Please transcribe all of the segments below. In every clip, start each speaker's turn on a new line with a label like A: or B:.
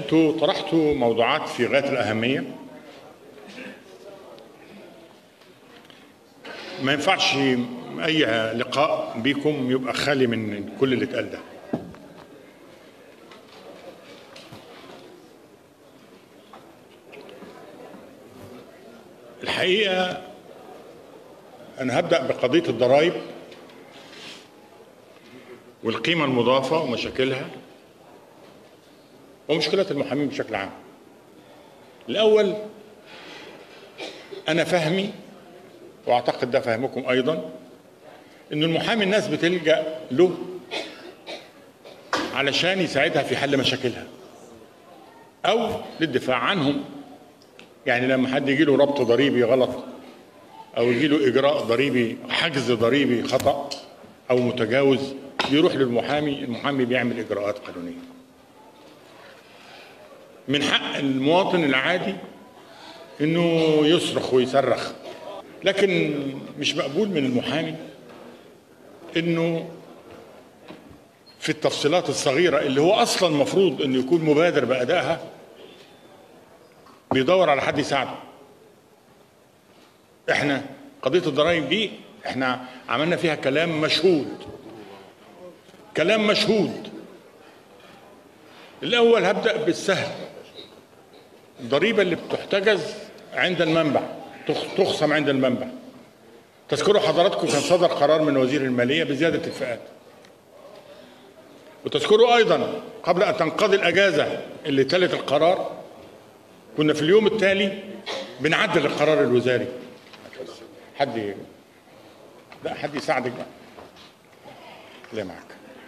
A: انتوا طرحتوا موضوعات في غايه الاهميه ما ينفعش اي لقاء بيكم يبقى خالي من كل اللي اتقال ده الحقيقه انا هبدا بقضيه الضرائب والقيمه المضافه ومشاكلها ومشكلات المحامين بشكل عام الاول انا فهمي واعتقد ده فهمكم ايضا ان المحامي الناس بتلجا له علشان يساعدها في حل مشاكلها او للدفاع عنهم يعني لما حد يجي له ربط ضريبي غلط او يجي له اجراء ضريبي حجز ضريبي خطا او متجاوز بيروح للمحامي المحامي بيعمل اجراءات قانونيه من حق المواطن العادي انه يصرخ ويصرخ لكن مش مقبول من المحامي انه في التفصيلات الصغيرة اللي هو أصلا مفروض أنه يكون مبادر بأدائها بيدور على حد يساعده احنا قضية الضرائب دي احنا عملنا فيها كلام مشهود كلام مشهود الأول هبدأ بالسهل الضريبة اللي بتحتجز عند المنبع تخصم عند المنبع تذكروا حضراتكم كان صدر قرار من وزير المالية بزيادة الفئات وتذكروا أيضا قبل أن تنقضي الأجازة اللي تلت القرار كنا في اليوم التالي بنعدل القرار الوزاري حد لا حد يساعدك بقى لا معك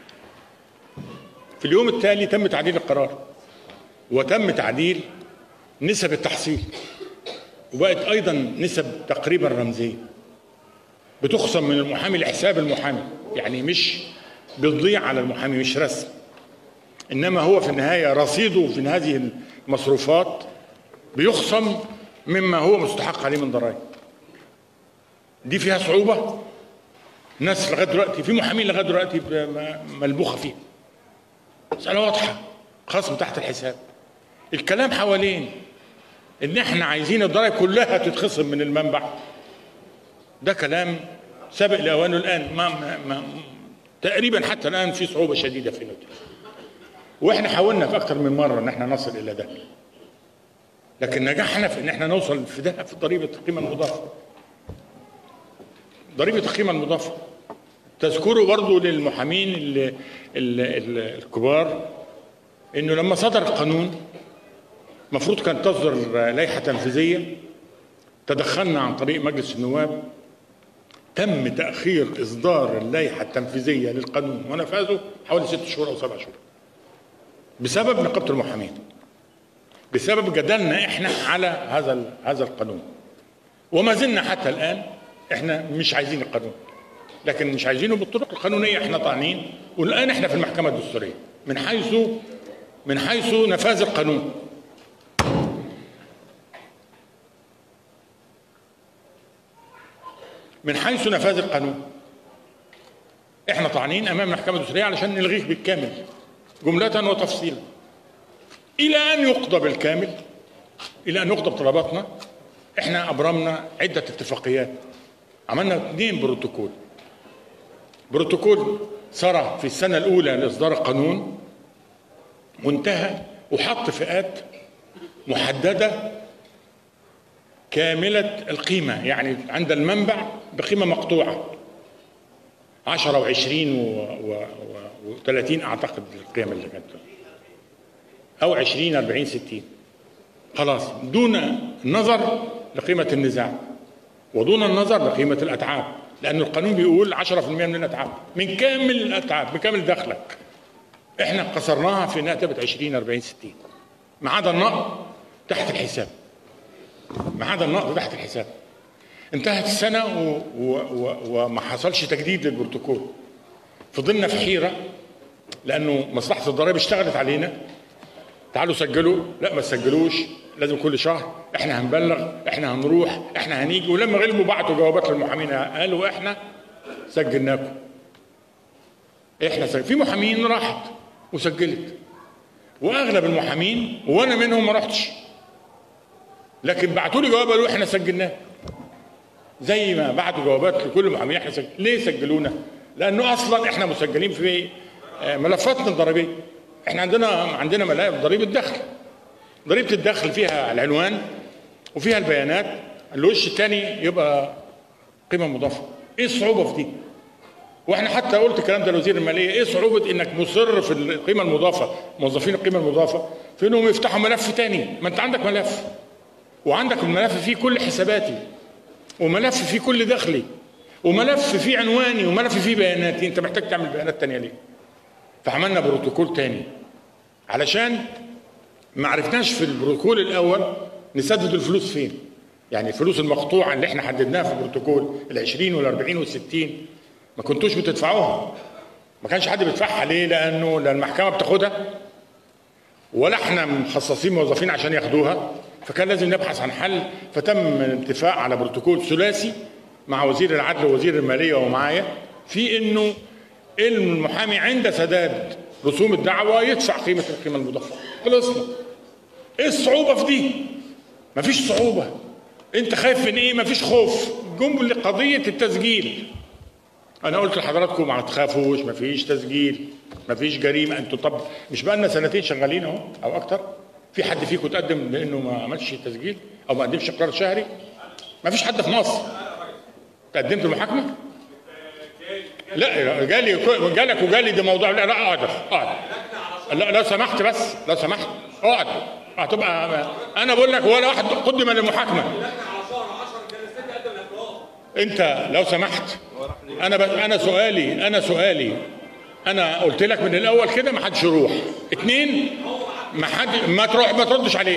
A: في اليوم التالي تم تعديل القرار وتم تعديل نسب التحصيل وبقت ايضا نسب تقريبا رمزيه بتخصم من المحامي لحساب المحامي يعني مش بتضيع على المحامي مش رسم انما هو في النهايه رصيده في هذه المصروفات بيخصم مما هو مستحق عليه من ضرائب دي فيها صعوبه الناس لغايه دلوقتي في محامين لغايه دلوقتي ملبوخه فيها مساله واضحه خصم تحت الحساب الكلام حوالين ان احنا عايزين الضرائب كلها تتخصم من المنبع ده كلام سابق لاوانه الان ما, ما, ما تقريبا حتى الان في صعوبه شديده في نوته واحنا حاولنا في اكثر من مره ان احنا نصل الى ده لكن نجحنا في ان احنا نوصل في ده في ضريبه القيمه المضافه ضريبه القيمه المضافه تذكروا برضو للمحامين ال ال ال الكبار انه لما صدر القانون المفروض كانت تصدر لائحه تنفيذيه تدخلنا عن طريق مجلس النواب تم تاخير اصدار اللائحه التنفيذيه للقانون ونفاذه حوالي ست شهور او سبع شهور بسبب نقابه المحامين بسبب جدلنا احنا على هذا هذا القانون وما زلنا حتى الان احنا مش عايزين القانون لكن مش عايزينه بالطرق القانونيه احنا طعنين والان احنا في المحكمه الدستوريه من حيث من حيث نفاذ القانون من حيث نفاذ القانون احنا طعنين امام المحكمه الدستوريه علشان نلغيه بالكامل جمله وتفصيلا الى ان يقضى بالكامل الى ان يقضى بطلباتنا احنا ابرمنا عده اتفاقيات عملنا اثنين بروتوكول بروتوكول سرى في السنه الاولى لاصدار القانون وانتهى وحط فئات محدده كاملة القيمة يعني عند المنبع بقيمة مقطوعة 10 و20 و30 أعتقد القيم اللي كانت أو 20 40 60 خلاص دون النظر لقيمة النزاع ودون النظر لقيمة الأتعاب لأن القانون بيقول 10% من الأتعاب من كامل الأتعاب من كامل دخلك احنا قصرناها في انها تبقى 20 40 60 ما عدا النقد تحت الحساب ما عدا النقد تحت الحساب انتهت السنة و... و... و... وما حصلش تجديد للبروتوكول فضلنا في حيرة لأنه مصلحة الضرائب اشتغلت علينا تعالوا سجلوا لا ما تسجلوش لازم كل شهر احنا هنبلغ احنا هنروح احنا هنيجي ولما غلبوا بعتوا جوابات للمحامين قالوا احنا سجلناكم احنا سجل. في محامين راحت وسجلت واغلب المحامين وانا منهم ما رحتش لكن بعتوا لي جواب قالوا احنا سجلناه زي ما بعتوا جوابات لكل المحامين احنا سجل... ليه سجلونا؟ لانه اصلا احنا مسجلين في آه، ملفاتنا الضريبيه احنا عندنا عندنا ملف ضريبه دخل ضريبه الدخل فيها العنوان وفيها البيانات الوش الثاني يبقى قيمه مضافه ايه الصعوبه في دي؟ واحنا حتى قلت الكلام ده لوزير الماليه ايه صعوبه انك مصر في القيمه المضافه موظفين القيمه المضافه في انهم يفتحوا ملف تاني ما انت عندك ملف وعندك الملف فيه كل حساباتي وملف فيه كل دخلي وملف فيه عنواني وملف فيه بياناتي انت محتاج تعمل بيانات تانية ليه فعملنا بروتوكول تاني علشان ما عرفناش في البروتوكول الاول نسدد الفلوس فين يعني الفلوس المقطوعه اللي احنا حددناها في البروتوكول ال 20 وال 40 وال 60 ما كنتوش بتدفعوها ما كانش حد بيدفعها ليه لانه لا المحكمه بتاخدها ولا احنا مخصصين موظفين عشان ياخدوها فكان لازم نبحث عن حل فتم الاتفاق على بروتوكول ثلاثي مع وزير العدل ووزير الماليه ومعايا في انه المحامي عند سداد رسوم الدعوه يدفع قيمه القيمه المضافه خلصنا ايه الصعوبه في دي مفيش صعوبه انت خايف من ايه مفيش خوف جم لقضيه التسجيل انا قلت لحضراتكم ما تخافوش مفيش تسجيل مفيش جريمه انتوا طب مش بقى لنا سنتين شغالين اهو او اكتر في حد فيكم تقدم بانه ما عملش تسجيل او ما قدمش اقرار شهري مفيش حد في مصر قدمت المحاكمه لا جالي جالك وجالي ده موضوع لا لا اقعد اقعد لا لو سمحت بس لو سمحت اقعد هتبقى انا بقول لك ولا واحد قدم للمحاكمه انت لو سمحت انا بس انا سؤالي انا سؤالي انا قلت لك من الاول كده ما حدش يروح اتنين ما حد ما تروح ما تردش عليه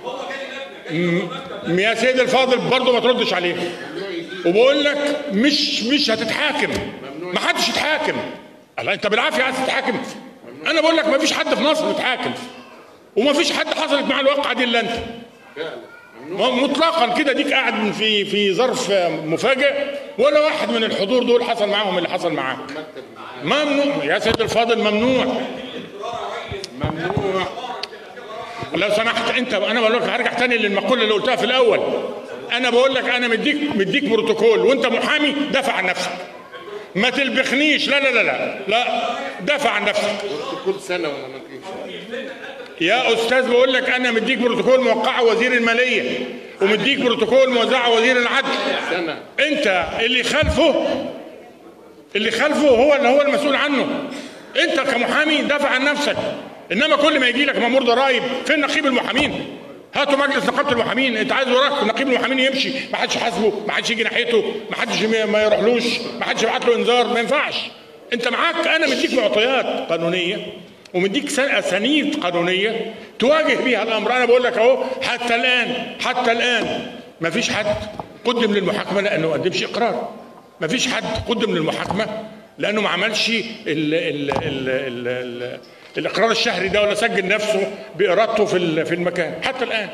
A: م- يا سيد الفاضل برضه ما تردش عليه وبقول لك مش مش هتتحاكم ما حدش يتحاكم الله انت بالعافيه عايز تتحاكم انا بقول لك ما فيش حد في مصر يتحاكم وما فيش حد حصلت معاه الواقعه دي الا انت مطلقا كده ديك قاعد في في ظرف مفاجئ ولا واحد من الحضور دول حصل معاهم اللي حصل معاك ممنوع يا سيد الفاضل ممنوع ممنوع لو سمحت انت انا بقول لك هرجع تاني للمقوله اللي قلتها في الاول انا بقول لك انا مديك مديك بروتوكول وانت محامي دافع عن نفسك ما تلبخنيش لا لا لا لا لا دافع عن نفسك
B: كل سنه ولا ما فيش
A: يا استاذ بقول لك انا مديك بروتوكول موقعه وزير الماليه ومديك بروتوكول موزعه وزير العدل
B: سنه
A: انت اللي خلفه اللي خلفه هو اللي هو المسؤول عنه انت كمحامي دافع عن نفسك انما كل ما يجي لك مامور ضرايب فين نقيب المحامين هاتوا مجلس نقابه المحامين انت عايز وراك نقيب المحامين يمشي ما حدش يحاسبه ما حدش يجي ناحيته ما حدش ي- ما يروحلوش ما حدش يبعت له انذار ما ينفعش انت معاك انا مديك معطيات قانونيه ومديك سن- اسانيد قانونيه تواجه بيها الامر انا بقول لك اهو حتى الان حتى الان ما فيش حد قدم للمحاكمه لانه ما قدمش اقرار ما فيش حد قدم للمحاكمه لانه ما عملش ال ال ال ال ال الاقرار الشهري ده ولا سجل نفسه بارادته في ال- في المكان حتى الان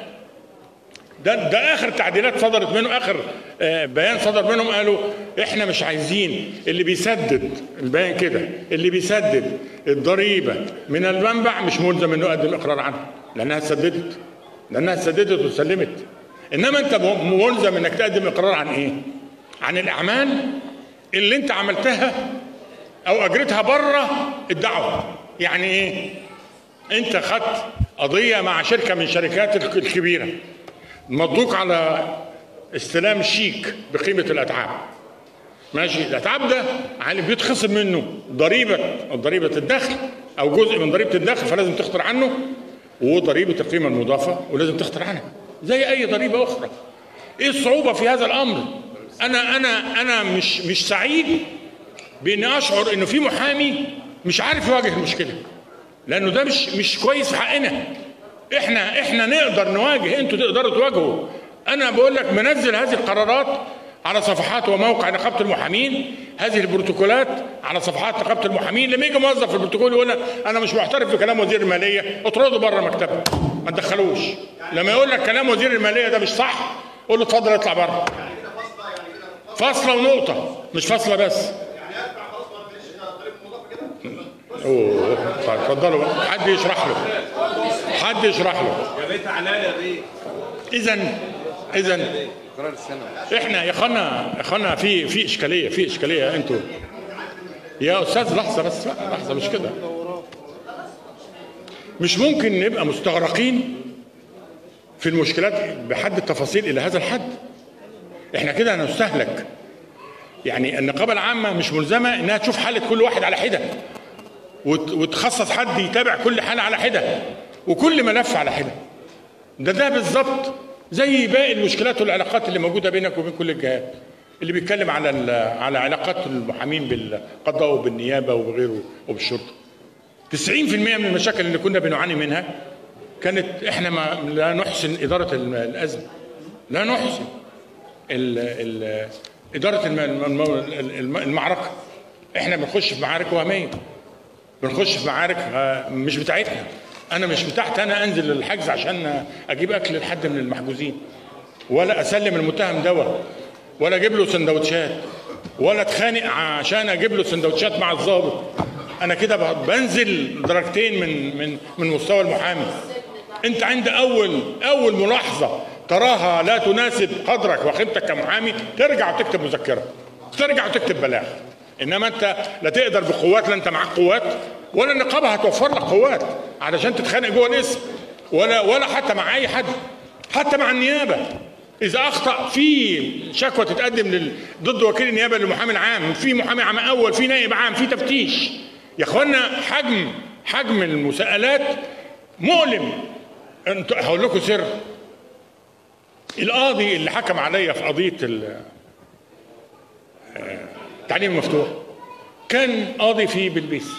A: ده ده اخر تعديلات صدرت منه اخر آه، بيان صدر منهم قالوا احنا مش عايزين اللي بيسدد البيان كده اللي بيسدد الضريبه من المنبع مش ملزم انه يقدم اقرار عنها لانها سددت لانها سددت وسلمت انما انت م- ملزم انك تقدم اقرار عن ايه؟ عن الاعمال اللي انت عملتها او اجرتها بره الدعوه يعني ايه؟ انت خدت قضيه مع شركه من الشركات الك- الكبيره مضوك على استلام شيك بقيمه الاتعاب ماشي الاتعاب ده يعني بيتخصم منه ضريبه ضريبه الدخل او جزء من ضريبه الدخل فلازم تخطر عنه وضريبه القيمه المضافه ولازم تخطر عنها زي اي ضريبه اخرى ايه الصعوبه في هذا الامر انا انا انا مش مش سعيد باني اشعر انه في محامي مش عارف يواجه المشكله لانه ده مش مش كويس في حقنا احنا احنا نقدر نواجه انتوا تقدروا تواجهوا انا بقول لك منزل هذه القرارات على صفحات وموقع نقابه المحامين هذه البروتوكولات على صفحات نقابه المحامين لما يجي موظف في البروتوكول يقول لك انا مش معترف بكلام وزير الماليه اطرده بره مكتبه ما تدخلوش لما يقول لك كلام وزير الماليه ده مش صح قول له اتفضل اطلع بره فاصله ونقطه مش فاصله بس اوه طيب اتفضلوا بقى. حد يشرح له حد يشرح له
C: يا بيت علال يا بيه
A: اذا اذا
B: قرار السنه
A: احنا يا اخوانا يا اخوانا في في اشكاليه في اشكاليه انتوا يا استاذ لحظه بس لا، لحظه مش كده مش ممكن نبقى مستغرقين في المشكلات بحد التفاصيل الى هذا الحد احنا كده هنستهلك يعني النقابه العامه مش ملزمه انها تشوف حاله كل واحد على حده وت- وتخصص حد يتابع كل حاله على حده وكل ملف على حده ده ده بالظبط زي باقي المشكلات والعلاقات اللي موجوده بينك وبين كل الجهات اللي بيتكلم على ال- على علاقات المحامين بالقضاء وبالنيابه وبغيره وبالشرطه 90% من المشاكل اللي كنا بنعاني منها كانت احنا ما لا نحسن اداره الم- الازمه لا نحسن ال ال اداره الم- الم- الم- المعركه احنا بنخش في معارك وهميه بنخش في معارك آه، مش بتاعتنا انا مش بتاعتي انا انزل الحجز عشان اجيب اكل لحد من المحجوزين ولا اسلم المتهم دواء ولا اجيب له سندوتشات ولا اتخانق عشان اجيب له سندوتشات مع الضابط انا كده ب- بنزل درجتين من من من مستوى المحامي انت عند اول اول ملاحظه تراها لا تناسب قدرك وخبرتك كمحامي ترجع وتكتب مذكره ترجع وتكتب بلاغ انما انت لا تقدر بقوات لا انت معاك قوات ولا النقابه هتوفر لك قوات علشان تتخانق جوه الاسم ولا ولا حتى مع اي حد حتى مع النيابه اذا اخطا في شكوى تتقدم لل... ضد وكيل النيابه للمحامي العام في محامي عام اول في نائب عام في تفتيش يا اخوانا حجم حجم المساءلات مؤلم انت هقول لكم سر القاضي اللي حكم عليا في قضيه ال- آه، التعليم المفتوح كان قاضي في بلبيس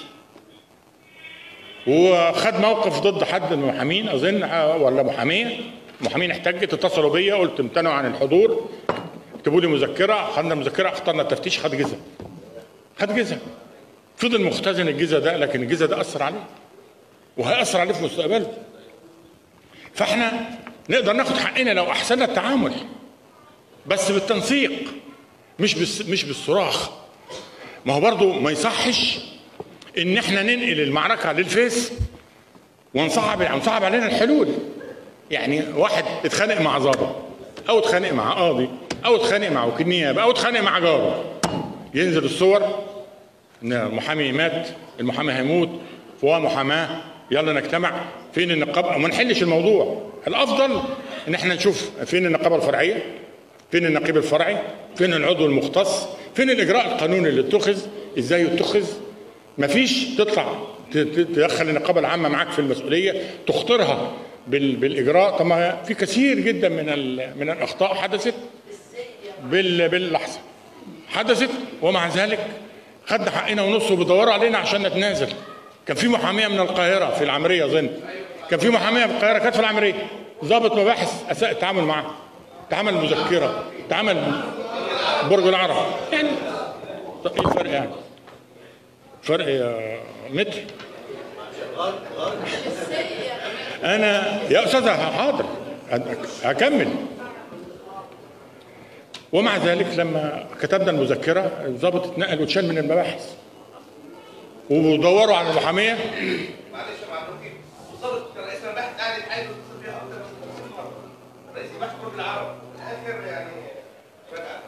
A: وخد موقف ضد حد من المحامين اظن آه، ولا محاميه محامين احتجت اتصلوا بيا قلت امتنعوا عن الحضور اكتبوا لي مذكره خدنا المذكره اخترنا التفتيش خد جزء خد جزء فضل مختزن الجزء ده لكن الجزء ده اثر عليه وهيأثر عليه في مستقبله فاحنا نقدر ناخد حقنا لو احسننا التعامل بس بالتنسيق مش بس مش بالصراخ ما هو برضو ما يصحش ان احنا ننقل المعركه للفيس ونصعب ونصعب علينا الحلول يعني واحد اتخانق مع ضابط او اتخانق مع قاضي او اتخانق مع وكيل نيابه او اتخانق مع جاره ينزل الصور ان المحامي مات المحامي هيموت فهو محاماه يلا نجتمع فين النقابه وما نحلش الموضوع الافضل ان احنا نشوف فين النقابه الفرعيه فين النقيب الفرعي فين العضو المختص فين الاجراء القانوني اللي اتخذ ازاي يتخذ مفيش تطلع ت- ت- تدخل النقابه العامه معاك في المسؤوليه تخطرها بال- بالاجراء طب ما في كثير جدا من ال- من الاخطاء حدثت بال- باللحظه حدثت ومع ذلك خدنا حقنا ونص وبيدوروا علينا عشان نتنازل كان في محاميه من القاهره في العمريه اظن كان في محاميه في القاهره كانت في العمريه ضابط مباحث اساء التعامل معاها اتعمل مذكره اتعمل برج العرب يعني طب ايه الفرق يعني؟ فرق يا متر انا يا استاذ حاضر هكمل ومع ذلك لما كتبنا المذكره الضابط اتنقل واتشال من المباحث ودوروا على المحاميه
D: معلش يا معلومتي وصلت رئيس المباحث قاعد يتحايل ويتصل بيها اكتر من 50 مره رئيس المباحث برج العرب في الاخر يعني فجاه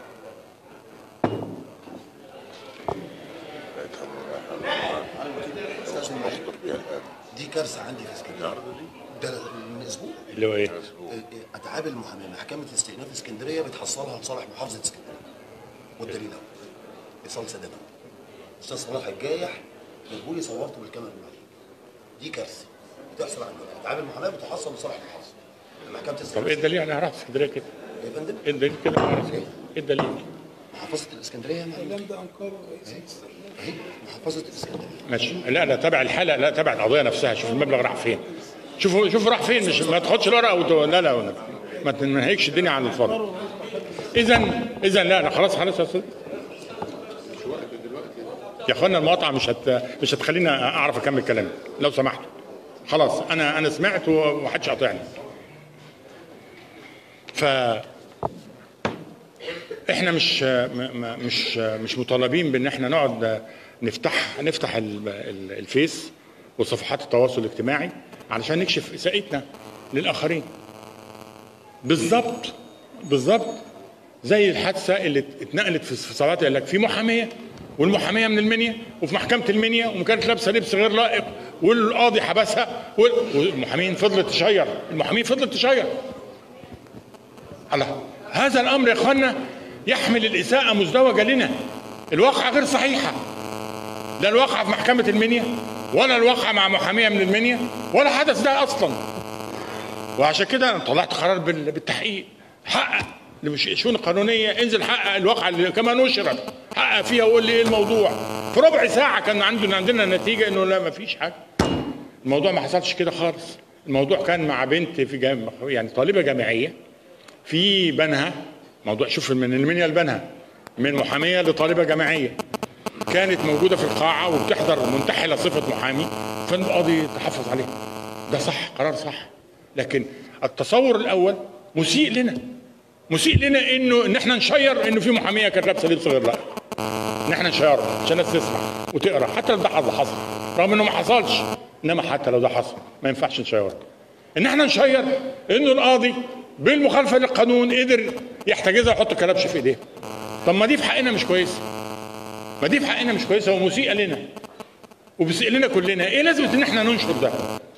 E: دي كارثه عندي في اسكندريه ده من اسبوع
A: اللي هو ايه؟
E: اتعاب المحاماه محكمه الاستئناف اسكندريه بتحصلها لصالح محافظه اسكندريه والدليل اهو ايصال سداد اهو. استاذ صلاح الجايح جابوا لي صورته بالكاميرا المعلومه دي كارثه بتحصل عندنا اتعاب المحاماه بتحصل لصالح المحافظه محكمه
A: طب
E: الاستئناف
A: ايه الدليل انا هروح اسكندريه كده؟
E: يا فندم
A: ايه الدليل كده؟ أنا هروح اسكندريه ايه الدليل؟
E: محافظه الاسكندريه يا معلم اهي محافظه الاسكندريه
A: ماشي لا لا تابع الحاله لا تابع القضيه نفسها شوف المبلغ راح فين شوفوا شوف راح فين مش ما تاخدش الورقه وت... لا لا ولا. ما تنهيكش الدنيا عن الفاضي اذا اذا لا لا خلاص خلاص يا استاذ يا اخوانا المقاطعه مش هت... مش هتخليني اعرف اكمل كلامي لو سمحتوا خلاص انا انا سمعت ومحدش قاطعني ف احنا مش م- م- مش مش مطالبين بان احنا نقعد نفتح نفتح ال- ال- الفيس وصفحات التواصل الاجتماعي علشان نكشف اساءتنا للاخرين بالظبط بالظبط زي الحادثه اللي اتنقلت في في صلاه قال لك في محاميه والمحاميه من المنيا وفي محكمه المنيا وكانت لابسه لبس غير لائق والقاضي حبسها وال- والمحامين فضلت تشير المحامين فضلت تشير الله هذا الامر يا اخوانا يحمل الاساءه مزدوجه لنا الواقعه غير صحيحه لا الواقعه في محكمه المنيا ولا الواقعه مع محاميه من المنيا ولا حدث ده اصلا وعشان كده انا طلعت قرار بال- بالتحقيق حقق الشؤون القانونيه انزل حقق الواقعه اللي كما نشرت حقق فيها وقول لي ايه الموضوع في ربع ساعه كان عندنا عندنا نتيجه انه لا ما فيش حاجه الموضوع ما حصلش كده خالص الموضوع كان مع بنت في جام يعني طالبه جامعيه في بنها موضوع شوف من المنيا لبنها من محاميه لطالبه جامعيه كانت موجوده في القاعه وبتحضر منتحله صفه محامي فالقاضي تحفظ عليها ده صح قرار صح لكن التصور الاول مسيء لنا مسيء لنا انه ان احنا نشير انه في محاميه كانت لابسه لبس غير لائق ان احنا نشيرها عشان الناس تسمع وتقرا حتى لو ده حصل حصل رغم انه ما حصلش انما حتى لو ده حصل ما ينفعش نشيرها ان احنا نشير انه القاضي بالمخالفه للقانون قدر يحتجزها ويحط كلبش في ايديه طب ما دي في حقنا مش كويسه ما دي في حقنا مش كويسه ومسيئه لنا وبيسيء لنا كلنا ايه لازمه ان احنا ننشر ده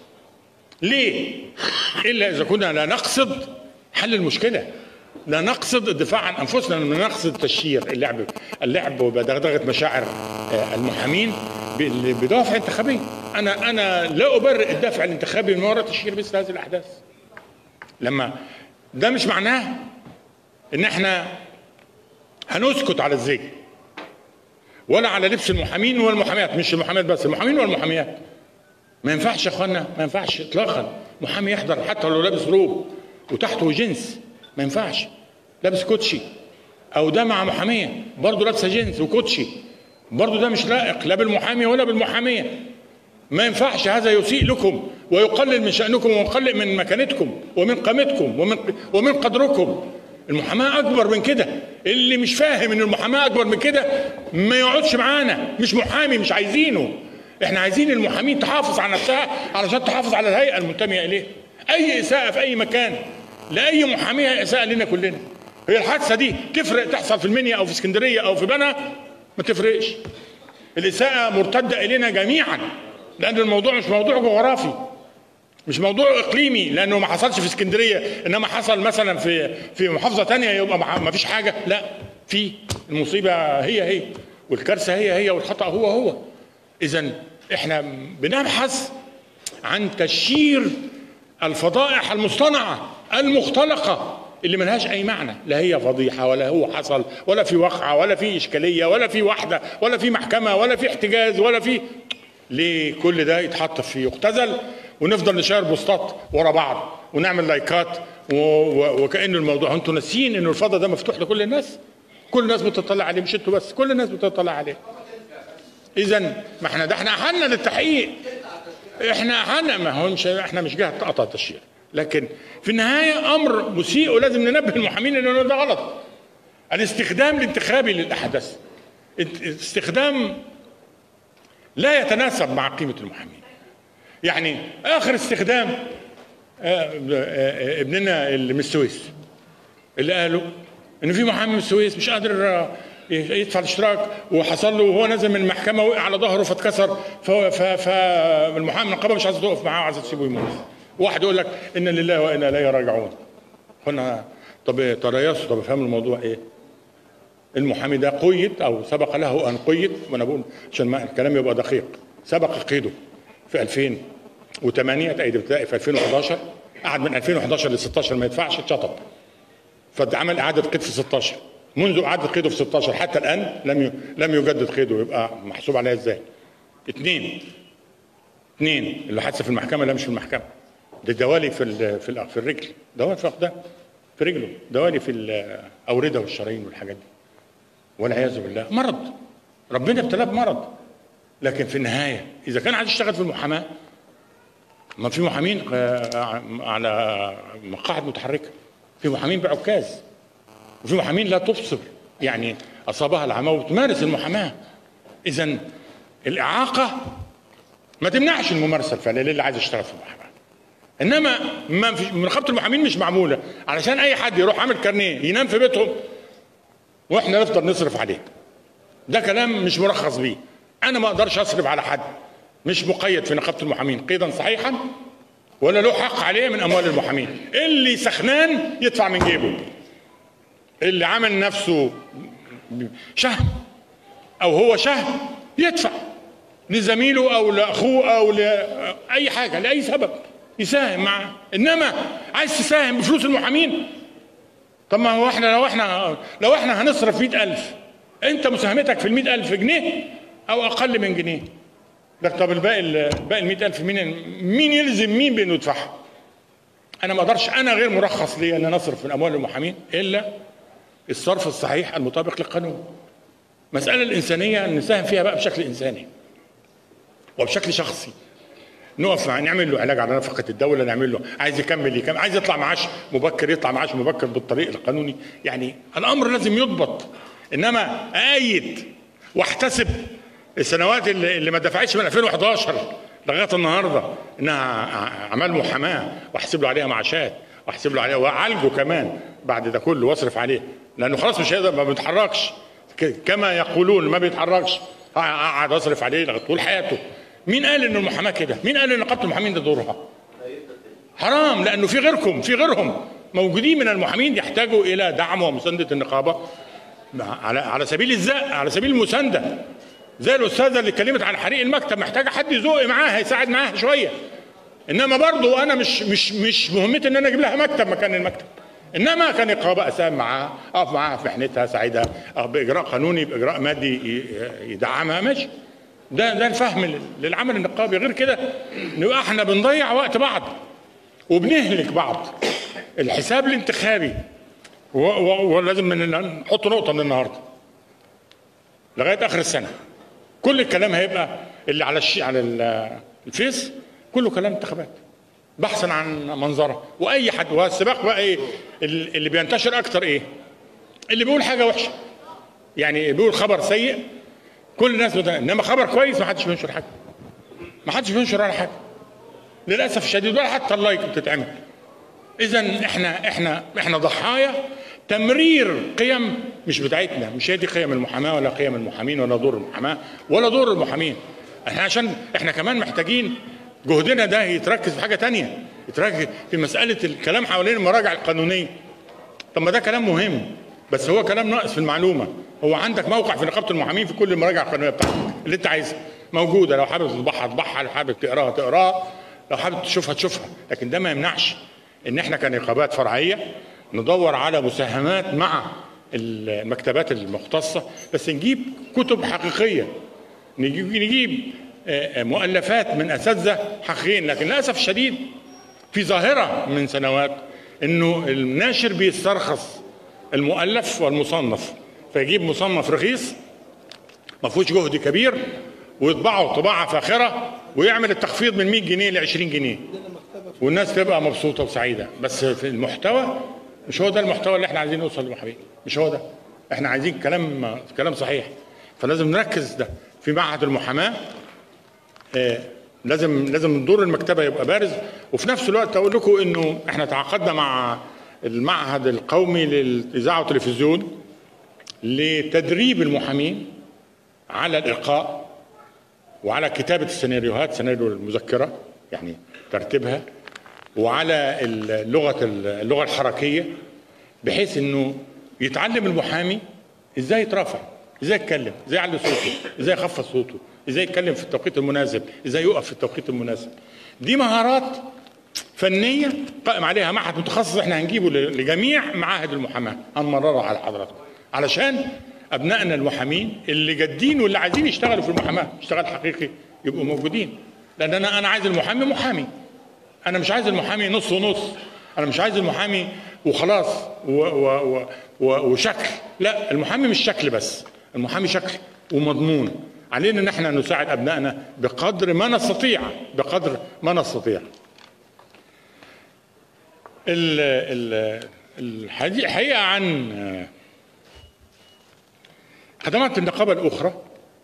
A: ليه الا اذا كنا لا نقصد حل المشكله لا نقصد الدفاع عن انفسنا لا نقصد تشهير اللعب اللعب وبدغدغه مشاعر آه، المحامين بال- بدوافع انتخابيه انا انا لا ابرئ الدافع الانتخابي من وراء تشهير مثل هذه الاحداث لما ده مش معناه ان احنا هنسكت على الزي ولا على لبس المحامين والمحاميات مش المحاميات بس المحامين والمحاميات ما ينفعش يا اخوانا ما ينفعش اطلاقا محامي يحضر حتى لو لابس روب وتحته جنس ما ينفعش لابس كوتشي او ده مع محاميه برضه لابسه جنس وكوتشي برضه ده مش لائق لا بالمحامي ولا بالمحاميه ما ينفعش هذا يسيء لكم ويقلل من شأنكم ويقلل من مكانتكم ومن قامتكم ومن ومن قدركم المحاماة أكبر من كده اللي مش فاهم إن المحاماة أكبر من كده ما يقعدش معانا مش محامي مش عايزينه احنا عايزين المحامين تحافظ على نفسها علشان تحافظ على الهيئة المنتمية إليه أي إساءة في أي مكان لأي محامية إساءة لنا كلنا هي الحادثة دي تفرق تحصل في المنيا أو في اسكندرية أو في بنها ما تفرقش الإساءة مرتدة إلينا جميعا لأن الموضوع مش موضوع جغرافي مش موضوع إقليمي لأنه ما حصلش في اسكندرية إنما حصل مثلا في في محافظة تانية يبقى ما ما فيش حاجة لا في المصيبة هي هي والكارثة هي هي والخطأ هو هو إذا إحنا بنبحث عن تشيير الفضائح المصطنعة المختلقة اللي ملهاش أي معنى لا هي فضيحة ولا هو حصل ولا في وقعة ولا في إشكالية ولا في وحدة ولا في محكمة ولا في احتجاز ولا في ليه كل ده يتحط في يختزل ونفضل نشير بوستات ورا بعض ونعمل لايكات و... و... وكأن الموضوع انتوا ناسيين ان الفضاء ده مفتوح لكل الناس كل الناس بتطلع عليه مش انتوا بس كل الناس بتطلع عليه اذا ما احنا ده احنا احنا للتحقيق احنا احنا ما هو مش احنا مش جهه قطع تشيير لكن في النهايه امر مسيء ولازم ننبه المحامين انه ده غلط الاستخدام الانتخابي للاحداث استخدام لا يتناسب مع قيمه المحامين يعني اخر استخدام آه، آه، ابننا اللي من السويس اللي قالوا ان في محامي من السويس مش قادر آه، يدفع الاشتراك وحصل له وهو نازل من المحكمه وقع على ظهره فاتكسر فالمحامي النقابه مش عايزه تقف معاه وعايزه تسيبه يموت واحد يقول لك انا لله وانا اليه راجعون قلنا طب تريثوا طب افهموا الموضوع ايه المحامي ده قيد او سبق له ان قيد وانا بقول عشان ما الكلام يبقى دقيق سبق قيده في 2008 تأييد ابتدائي في 2011 قعد من 2011 ل 16 ما يدفعش اتشطب فعمل اعاده قيد في 16 منذ اعاده قيده في 16 حتى الان لم ي... لم يجدد قيده يبقى محسوب عليها ازاي؟ اثنين اثنين اللي حادثه في المحكمه لا مش في المحكمه ده دوالي في ال... في, ال... في الرجل دوالي في ده في رجله دوالي في الاورده والشرايين والحاجات دي والعياذ بالله مرض ربنا ابتلاه بمرض لكن في النهايه اذا كان عايز يشتغل في المحاماه ما في محامين آه، على مقاعد متحركه في محامين بعكاز وفي محامين لا تبصر يعني اصابها العمى وتمارس المحاماه اذا الاعاقه ما تمنعش الممارسه الفعليه للي عايز يشتغل في المحاماه انما ما في نقابه المحامين مش معموله علشان اي حد يروح عامل كارنيه ينام في بيتهم واحنا نفضل نصرف عليه ده كلام مش مرخص بيه انا ما اقدرش اصرف على حد مش مقيد في نقابه المحامين قيدا صحيحا ولا له حق عليه من اموال المحامين اللي سخنان يدفع من جيبه اللي عمل نفسه شهم او هو شهم يدفع لزميله او لاخوه او لاي حاجه لاي سبب يساهم معاه انما عايز تساهم بفلوس المحامين طب ما هو احنا لو احنا لو احنا هنصرف 100000 انت مساهمتك في ال 100000 جنيه او اقل من جنيه ده طب الباقي الباقي ال 100000 مين مين يلزم مين بانه يدفعها؟ انا ما اقدرش انا غير مرخص لي ان انا اصرف من اموال المحامين الا الصرف الصحيح المطابق للقانون. مساله الانسانيه نساهم فيها بقى بشكل انساني وبشكل شخصي. نقف مع نعمل له علاج على نفقه الدوله نعمل له عايز يكمل يكمل عايز يطلع معاش مبكر يطلع معاش مبكر بالطريق القانوني يعني الامر لازم يضبط انما ايد واحتسب السنوات اللي, اللي ما دفعتش من 2011 لغايه النهارده انها اعمال محاماه واحسب له عليها معاشات واحسب له عليها واعالجه كمان بعد ده كله واصرف عليه لانه خلاص مش هيقدر ما بيتحركش كما يقولون ما بيتحركش اقعد اصرف عليه لغايه طول حياته مين قال ان المحاماه كده؟ مين قال ان نقابه المحامين ده دورها؟ حرام لانه في غيركم في غيرهم موجودين من المحامين يحتاجوا الى دعم ومسانده النقابه على على سبيل الزق على سبيل المسانده زي الاستاذه اللي اتكلمت عن حريق المكتب محتاجه حد يزق معاها يساعد معاها شويه انما برضو انا مش مش مش مهمتي ان انا اجيب لها مكتب مكان المكتب انما كنقابه اساهم معاها اقف معاها في محنتها اساعدها باجراء قانوني باجراء مادي يدعمها ماشي ده ده الفهم للعمل النقابي غير كده نبقى احنا بنضيع وقت بعض وبنهلك بعض الحساب الانتخابي ولازم نحط نقطه من النهارده لغايه اخر السنه كل الكلام هيبقى اللي على الشيء على الفيس كله كلام انتخابات بحثا عن منظره واي حد والسباق بقى ايه اللي بينتشر اكتر ايه اللي بيقول حاجه وحشه يعني بيقول خبر سيء كل الناس بتاع. انما خبر كويس ما حدش بينشر حاجه ما حدش بينشر على حاجه للاسف الشديد ولا حتى اللايك بتتعمل اذا احنا احنا احنا ضحايا تمرير قيم مش بتاعتنا مش هي دي قيم المحاماه ولا قيم المحامين ولا دور المحاماه ولا دور المحامين احنا عشان احنا كمان محتاجين جهدنا ده يتركز في حاجه تانية يتركز في مساله الكلام حوالين المراجع القانونيه طب ما ده كلام مهم بس هو كلام ناقص في المعلومه هو عندك موقع في نقابه المحامين في كل المراجع القانونيه بتاعتك اللي انت عايزها موجوده لو حابب تطبعها تطبعها لو حابب تقراها تقراها لو حابب تشوفها تشوفها لكن ده ما يمنعش ان احنا كنقابات فرعيه ندور على مساهمات مع المكتبات المختصه بس نجيب كتب حقيقيه نجيب نجيب مؤلفات من اساتذه حقيقيين لكن للاسف الشديد في ظاهره من سنوات انه الناشر بيسترخص المؤلف والمصنف فيجيب مصنف رخيص ما فيهوش جهد كبير ويطبعه طباعه فاخره ويعمل التخفيض من 100 جنيه ل 20 جنيه والناس تبقى مبسوطه وسعيده بس في المحتوى مش هو ده المحتوى اللي احنا عايزين نوصل له حبيبي مش هو ده احنا عايزين كلام كلام صحيح فلازم نركز ده في معهد المحاماه آه لازم لازم دور المكتبه يبقى بارز وفي نفس الوقت اقول لكم انه احنا تعاقدنا مع المعهد القومي للاذاعه والتلفزيون لتدريب المحامين على الالقاء وعلى كتابه السيناريوهات سيناريو المذكره يعني ترتيبها وعلى اللغه اللغه الحركيه بحيث انه يتعلم المحامي ازاي يترافع ازاي يتكلم ازاي يعلي صوته ازاي يخفض صوته ازاي يتكلم في التوقيت المناسب ازاي يقف في التوقيت المناسب دي مهارات فنيه قائم عليها معهد متخصص احنا هنجيبه لجميع معاهد المحاماه هنمررها على حضراتكم علشان ابنائنا المحامين اللي جادين واللي عايزين يشتغلوا في المحاماه اشتغال حقيقي يبقوا موجودين لان انا انا عايز المحامي محامي انا مش عايز المحامي نص ونص انا مش عايز المحامي وخلاص و و و و وشكل لا المحامي مش شكل بس المحامي شكل ومضمون علينا ان احنا نساعد ابنائنا بقدر ما نستطيع بقدر ما نستطيع ال ال الحقيقه عن خدمات النقابه الاخرى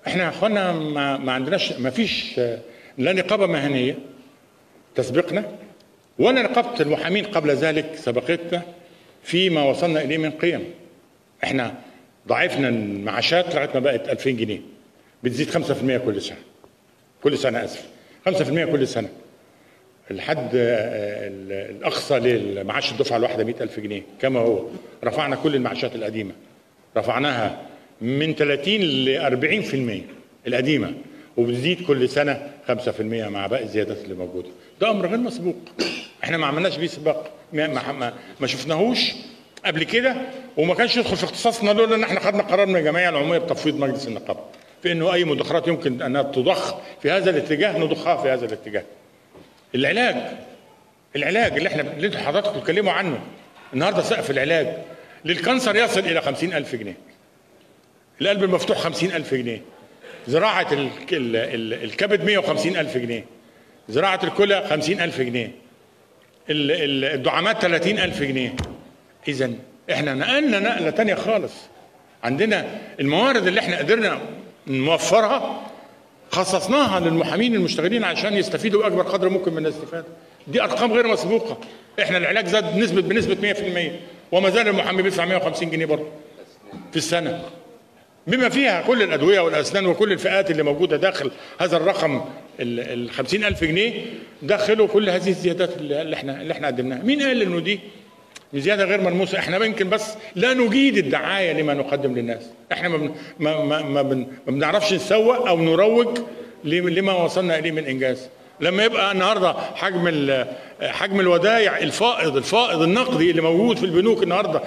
A: احنا يا اخوانا ما, ما عندناش ما فيش آه، لا نقابه مهنيه تسبقنا ولا نقابه المحامين قبل ذلك سبقتنا فيما وصلنا اليه من قيم احنا ضاعفنا المعاشات لغايه ما بقت 2000 جنيه بتزيد 5% كل سنه كل سنه اسف 5% كل سنه الحد آه، ال- الاقصى للمعاش الدفعه الواحده 100000 جنيه كما هو رفعنا كل المعاشات القديمه رفعناها من 30 ل 40% القديمه وبتزيد كل سنه 5% مع باقي الزيادات اللي موجوده ده امر غير مسبوق احنا ما عملناش بيه سباق ما, ما, ما, ما شفناهوش قبل كده وما كانش يدخل في اختصاصنا لولا ان احنا خدنا قرار من الجمعيه العموميه بتفويض مجلس النقابه في انه اي مدخرات يمكن انها تضخ في هذا الاتجاه نضخها في هذا الاتجاه العلاج العلاج اللي احنا اللي انتوا حضراتكم بتتكلموا عنه النهارده سقف العلاج للكانسر يصل الى خمسين ألف جنيه القلب المفتوح خمسين ألف جنيه زراعة ال- ال- ال- الكبد 150 ألف جنيه زراعة الكلى 50 ألف جنيه ال- ال- الدعامات 30 ألف جنيه إذا احنا نقلنا نقلة تانية خالص عندنا الموارد اللي احنا قدرنا نوفرها خصصناها للمحامين المشتغلين عشان يستفيدوا باكبر قدر ممكن من الاستفاده دي ارقام غير مسبوقه احنا العلاج زاد نسبه بنسبه 100% وما زال المحامي بيدفع 150 جنيه برضه في السنه بما فيها كل الادويه والاسنان وكل الفئات اللي موجوده داخل هذا الرقم ال 50 الف جنيه دخلوا كل هذه الزيادات اللي اللي احنا اللي احنا قدمناها مين قال انه دي زياده غير ملموسه احنا يمكن بس لا نجيد الدعايه لما نقدم للناس احنا ما بن ما ما ما, بن ما بنعرفش نسوق او نروج ل- لما وصلنا اليه من انجاز لما يبقى النهارده حجم ال- حجم الودائع الفائض الفائض النقدي اللي موجود في البنوك النهارده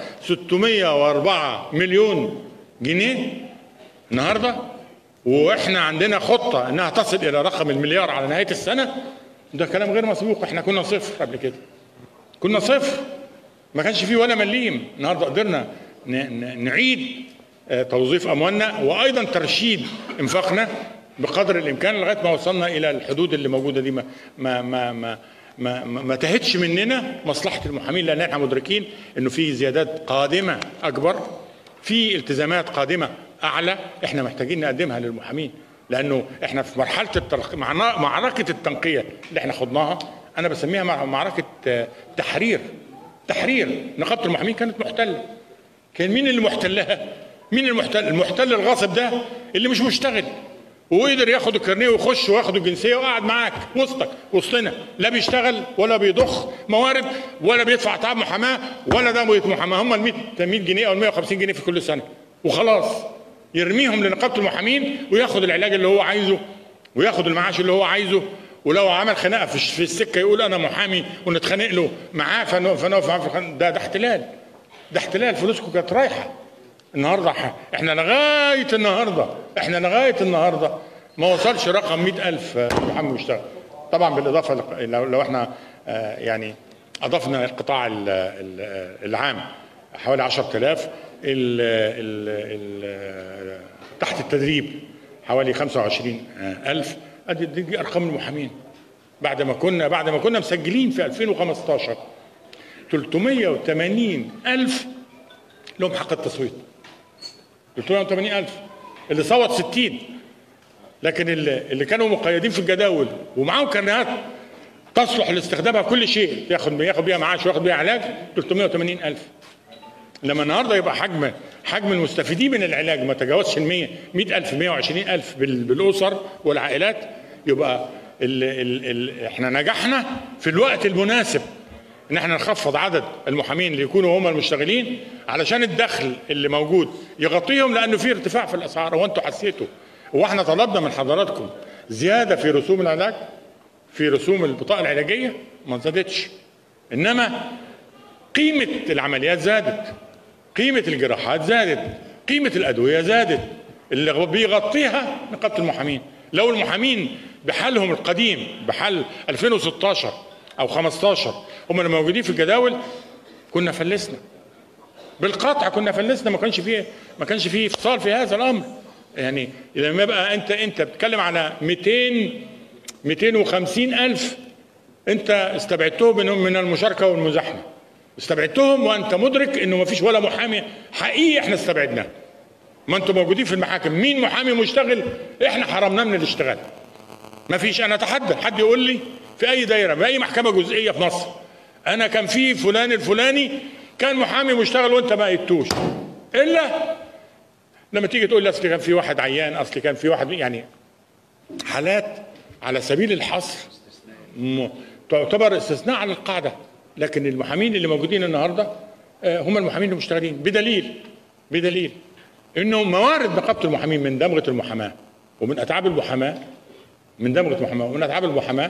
A: 604 مليون جنيه النهارده واحنا عندنا خطه انها تصل الى رقم المليار على نهايه السنه ده كلام غير مسبوق احنا كنا صفر قبل كده كنا صفر ما كانش فيه ولا مليم النهارده قدرنا ن- ن- نعيد آه، توظيف اموالنا وايضا ترشيد انفاقنا بقدر الامكان لغايه ما وصلنا الى الحدود اللي موجوده دي ما ما ما ما ما, ما, ما تهتش مننا مصلحه المحامين لان احنا مدركين انه في زيادات قادمه اكبر في التزامات قادمه اعلى احنا محتاجين نقدمها للمحامين لانه احنا في مرحله الترق... معنا- معركه التنقيه اللي احنا خضناها انا بسميها مع- معركه آه، تحرير تحرير نقابه المحامين كانت محتله كان مين اللي محتلها مين المحتل المحتل الغاصب ده اللي مش مشتغل وقدر ياخد الكارنيه ويخش وياخد الجنسيه وقعد معاك وسطك وسطنا لا بيشتغل ولا بيضخ موارد ولا بيدفع تعب محاماه ولا ده محاماه هم ال 100 100 جنيه او ال 150 جنيه في كل سنه وخلاص يرميهم لنقابه المحامين وياخد العلاج اللي هو عايزه وياخد المعاش اللي هو عايزه ولو عمل خناقه في في السكه يقول انا محامي ونتخانق له معاه فنقف فنقف معاه في الخناقة. ده ده احتلال ده احتلال فلوسكم كانت رايحه النهارده ح- احنا لغايه النهارده احنا لغايه النهارده ما وصلش رقم 100000 محامي مشتغل طبعا بالاضافه لق- لو, لو احنا آه، يعني اضفنا القطاع ال- ال- العام حوالي 10000 ال ال ال تحت التدريب حوالي 25000 ادي دي, دي ارقام المحامين بعد ما كنا بعد ما كنا مسجلين في 2015 380 ألف لهم حق التصويت 380 ألف اللي صوت 60 لكن اللي, اللي كانوا مقيدين في الجداول ومعاهم كارنيهات تصلح لاستخدامها في كل شيء ياخد ياخد بيها معاش وياخد بيها علاج 380 ألف لما النهارده يبقى حجم حجم المستفيدين من العلاج ما تجاوزش ال 100 100000 120000 بال- بالاسر والعائلات يبقى ال ال ال احنا نجحنا في الوقت المناسب ان احنا نخفض عدد المحامين اللي يكونوا هم المشتغلين علشان الدخل اللي موجود يغطيهم لانه في ارتفاع في الاسعار هو انتوا حسيتوا هو احنا طلبنا من حضراتكم زياده في رسوم العلاج في رسوم البطاقه العلاجيه ما زادتش انما قيمة العمليات زادت قيمة الجراحات زادت قيمة الأدوية زادت اللي بيغطيها نقابة المحامين لو المحامين بحالهم القديم بحال 2016 أو 15 هم اللي موجودين في الجداول كنا فلسنا بالقطع كنا فلسنا ما كانش فيه ما كانش فيه فصال في هذا الامر يعني لما يبقى انت انت بتتكلم على 200 250 الف انت استبعدتهم من من المشاركه والمزاحمه استبعدتهم وانت مدرك انه ما فيش ولا محامي حقيقي احنا استبعدناه ما انتم موجودين في المحاكم مين محامي مشتغل احنا حرمناه من الاشتغال ما فيش انا اتحدى حد يقول لي في اي دايره في اي محكمه جزئيه في مصر انا كان في فلان الفلاني كان محامي مشتغل وانت ما قيدتوش الا لما تيجي تقول لي اصل كان في واحد عيان اصل كان في واحد يعني حالات على سبيل الحصر م- تعتبر استثناء على القاعده لكن المحامين اللي موجودين النهارده آه، هم المحامين المشتغلين بدليل بدليل انه موارد نقابه المحامين من دمغه المحاماه ومن اتعاب المحاماه من دمغه المحاماه ومن اتعاب المحاماه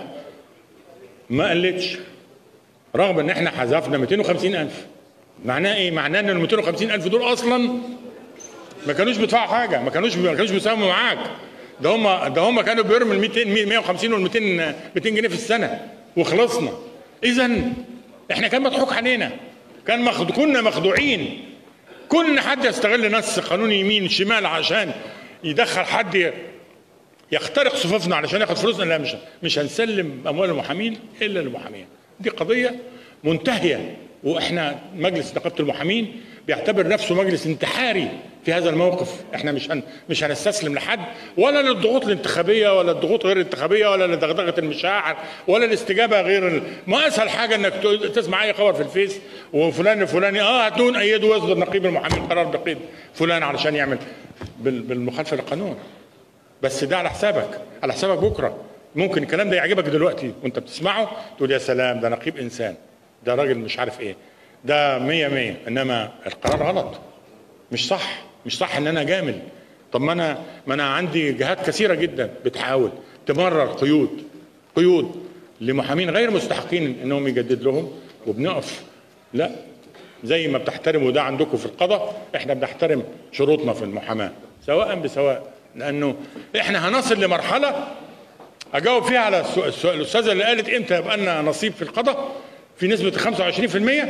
A: ما قلتش رغم ان احنا حذفنا 250 الف معناه ايه معناه ان ال 250 الف دول اصلا ما كانوش بيدفعوا حاجه ما كانوش ما كانوش بيساهموا معاك ده هم ده هم كانوا بيرموا ال 200 150 وال 200 200 جنيه في السنه وخلصنا اذا احنا كان مضحوك علينا كان مخد... كنا مخدوعين كل حد يستغل نص قانون يمين شمال عشان يدخل حد يخترق صفوفنا علشان ياخد فلوسنا لا مش مش هنسلم اموال المحامين الا للمحامين دي قضيه منتهيه واحنا مجلس نقابه المحامين بيعتبر نفسه مجلس انتحاري في هذا الموقف احنا مش هن مش هنستسلم لحد ولا للضغوط الانتخابيه ولا الضغوط غير الانتخابيه ولا لدغدغه المشاعر ولا الاستجابه غير ال... ما اسهل حاجه انك ت- تسمع اي خبر في الفيس وفلان الفلاني اه هاتون ايدوا ويصدر نقيب المحامين قرار بقيد فلان علشان يعمل بال- بالمخالفه للقانون بس ده على حسابك على حسابك بكره ممكن الكلام ده يعجبك دلوقتي وانت بتسمعه تقول يا سلام ده نقيب انسان ده راجل مش عارف ايه ده مية مية انما القرار غلط مش صح مش صح ان انا جامل طب ما انا ما انا عندي جهات كثيره جدا بتحاول تمرر قيود قيود لمحامين غير مستحقين انهم يجدد لهم وبنقف لا زي ما بتحترموا ده عندكم في القضاء احنا بنحترم شروطنا في المحاماه سواء بسواء لانه احنا هنصل لمرحله اجاوب فيها على السؤال السؤال- الاستاذه اللي قالت امتى يبقى لنا نصيب في القضاء في نسبه 25%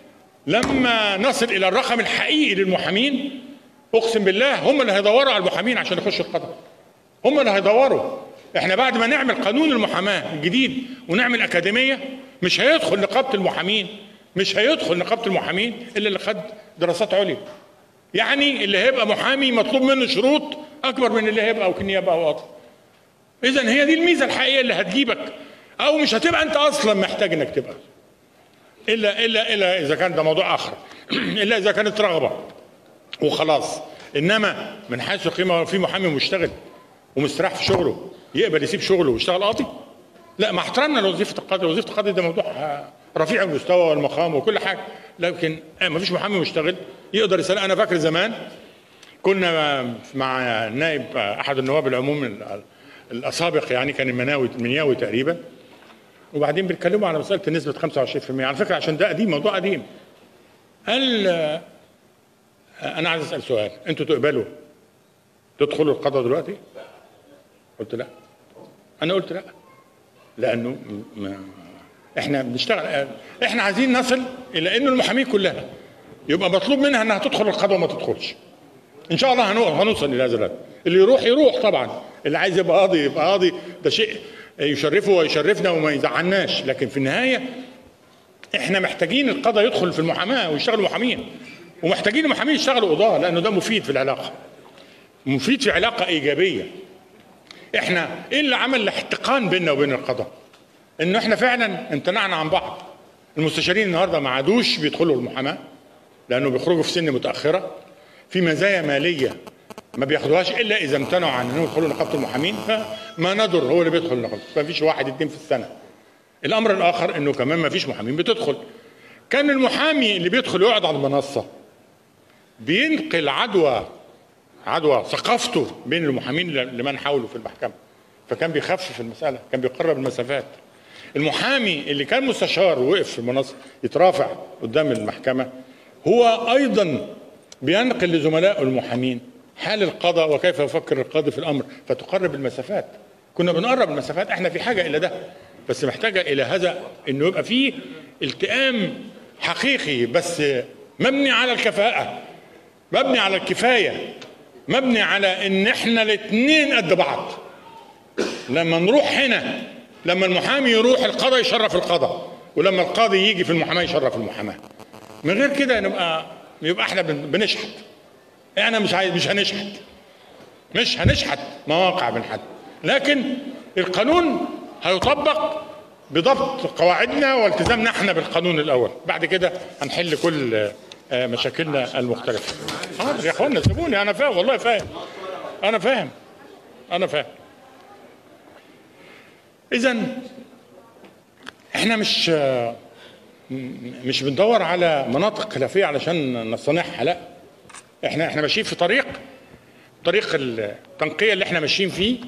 A: لما نصل الى الرقم الحقيقي للمحامين اقسم بالله هم اللي هيدوروا على المحامين عشان يخشوا القضاء هم اللي هيدوروا احنا بعد ما نعمل قانون المحاماه الجديد ونعمل اكاديميه مش هيدخل نقابه المحامين مش هيدخل نقابه المحامين الا اللي خد دراسات عليا يعني اللي هيبقى محامي مطلوب منه شروط اكبر من اللي هيبقى وكيل نيابه او قاضي اذا هي دي الميزه الحقيقيه اللي هتجيبك او مش هتبقى انت اصلا محتاج انك تبقى الا الا الا اذا كان ده موضوع اخر الا اذا كانت رغبه وخلاص انما من حيث القيمه في محامي مشتغل ومستريح في شغله يقبل يسيب شغله ويشتغل قاضي لا مع احترامنا لوظيفه القاضي وظيفه القاضي ده موضوع آه، رفيع المستوى والمقام وكل حاجه لكن آه، ما فيش محامي مشتغل يقدر يسال انا فاكر زمان كنا مع نائب احد النواب العموم ال- الاسابق يعني كان المناوي المنياوي تقريبا وبعدين بيتكلموا على مساله نسبه 25% على فكره عشان ده قديم موضوع قديم هل آه، انا عايز اسال سؤال انتوا تقبلوا تدخلوا القضاء دلوقتي قلت لا انا قلت لا لانه م- ما احنا بنشتغل احنا عايزين نصل الى ان المحامين كلها يبقى مطلوب منها انها تدخل القضاء وما تدخلش ان شاء الله هنو- هنوصل الى هذا الهدف اللي يروح يروح طبعا اللي عايز يبقى قاضي يبقى قاضي ده شيء يشرفه ويشرفنا وما يزعلناش لكن في النهايه احنا محتاجين القضاء يدخل في المحاماه ويشتغلوا محامين ومحتاجين المحامين يشتغلوا قضاه لانه ده مفيد في العلاقه مفيد في علاقه ايجابيه احنا ايه اللي عمل الاحتقان بيننا وبين القضاء انه احنا فعلا امتنعنا عن بعض المستشارين النهارده ما عادوش بيدخلوا المحاماه لانه بيخرجوا في سن متاخره في مزايا ماليه ما بياخدوهاش الا اذا امتنعوا عن انهم يدخلوا نقابه المحامين فما ندر هو اللي بيدخل نقابه ما فيش واحد اتنين في السنه الامر الاخر انه كمان ما فيش محامين بتدخل كان المحامي اللي بيدخل يقعد على المنصه بينقل عدوى عدوى ثقافته بين المحامين لمن حوله في المحكمه فكان بيخفف المساله كان بيقرب المسافات المحامي اللي كان مستشار ووقف في المنصه يترافع قدام المحكمه هو ايضا بينقل لزملائه المحامين حال القضاء وكيف يفكر القاضي في الامر فتقرب المسافات كنا بنقرب المسافات احنا في حاجه الى ده بس محتاجه الى هذا انه يبقى فيه التئام حقيقي بس مبني على الكفاءه مبني على الكفايه مبني على ان احنا الاثنين قد بعض لما نروح هنا لما المحامي يروح القضاء يشرف القضاء ولما القاضي يجي في المحاماه يشرف المحاماه من غير كده نبقى يبقى احنا بن- بنشحت احنا مش عايز مش هنشحت مش هنشحت مواقع من حد لكن القانون هيطبق بضبط قواعدنا والتزامنا احنا بالقانون الاول بعد كده هنحل كل آه، مشاكلنا المختلفه حاضر يا اخوانا سيبوني انا فاهم والله فاهم انا فاهم انا فاهم اذا احنا مش آه، م- مش بندور على مناطق خلافيه علشان نصطنعها لا احنا احنا ماشيين في طريق طريق التنقيه اللي احنا ماشيين فيه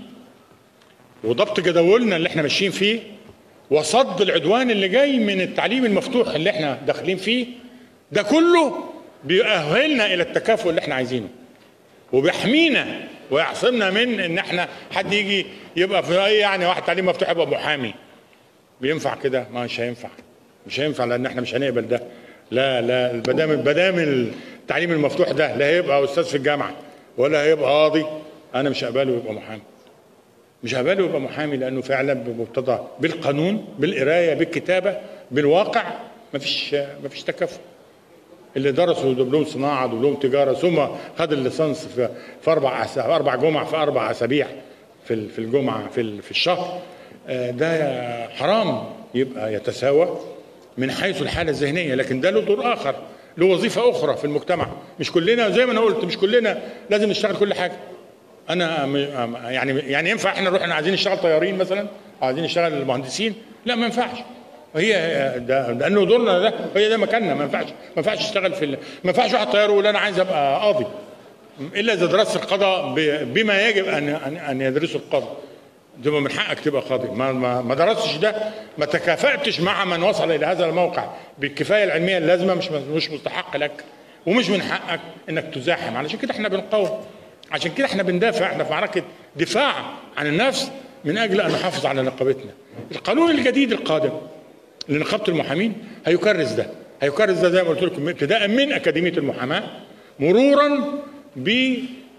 A: وضبط جداولنا اللي احنا ماشيين فيه وصد العدوان اللي جاي من التعليم المفتوح اللي احنا داخلين فيه ده كله بيؤهلنا الى التكافؤ اللي احنا عايزينه وبيحمينا ويعصمنا من ان احنا حد يجي يبقى في اي يعني واحد تعليم مفتوح يبقى محامي بينفع كده ما مش هينفع مش هينفع لان احنا مش هنقبل ده لا لا بدام بدام التعليم المفتوح ده لا هيبقى استاذ في الجامعه ولا هيبقى قاضي انا مش هقبله يبقى محامي مش هقبله يبقى محامي لانه فعلا بمقتضى بالقانون بالقرايه بالكتابه بالواقع مفيش مفيش تكافؤ اللي درسوا دبلوم صناعه دبلوم تجاره ثم خد الليسانس في في اربع أس- اربع جمع في اربع اسابيع في ال- في الجمعه في ال- في الشهر آه، ده حرام يبقى يتساوى من حيث الحاله الذهنيه لكن ده له دور اخر له وظيفه اخرى في المجتمع مش كلنا زي ما انا قلت مش كلنا لازم نشتغل كل حاجه انا م- يعني يعني ينفع احنا نروح عايزين نشتغل طيارين مثلا أو عايزين نشتغل مهندسين لا ما ينفعش هي ده لانه دورنا ده هي ده مكاننا ما ينفعش ما ينفعش تشتغل في ال- ما ينفعش واحد طيار يقول انا عايز ابقى قاضي الا اذا درست القضاء ب- بما يجب ان ان ان يدرسه القاضي تبقى من حقك تبقى قاضي ما ما, ما درستش ده ما تكافأتش مع من وصل الى هذا الموقع بالكفايه العلميه اللازمه مش مش مستحق لك ومش من حقك انك تزاحم علشان كده احنا بنقاوم عشان كده احنا بندافع احنا في معركه دفاع عن النفس من اجل ان نحافظ على نقابتنا القانون الجديد القادم لنقابه المحامين هيكرس ده هيكرس ده زي ما قلت لكم ابتداء من اكاديميه المحاماه مرورا ب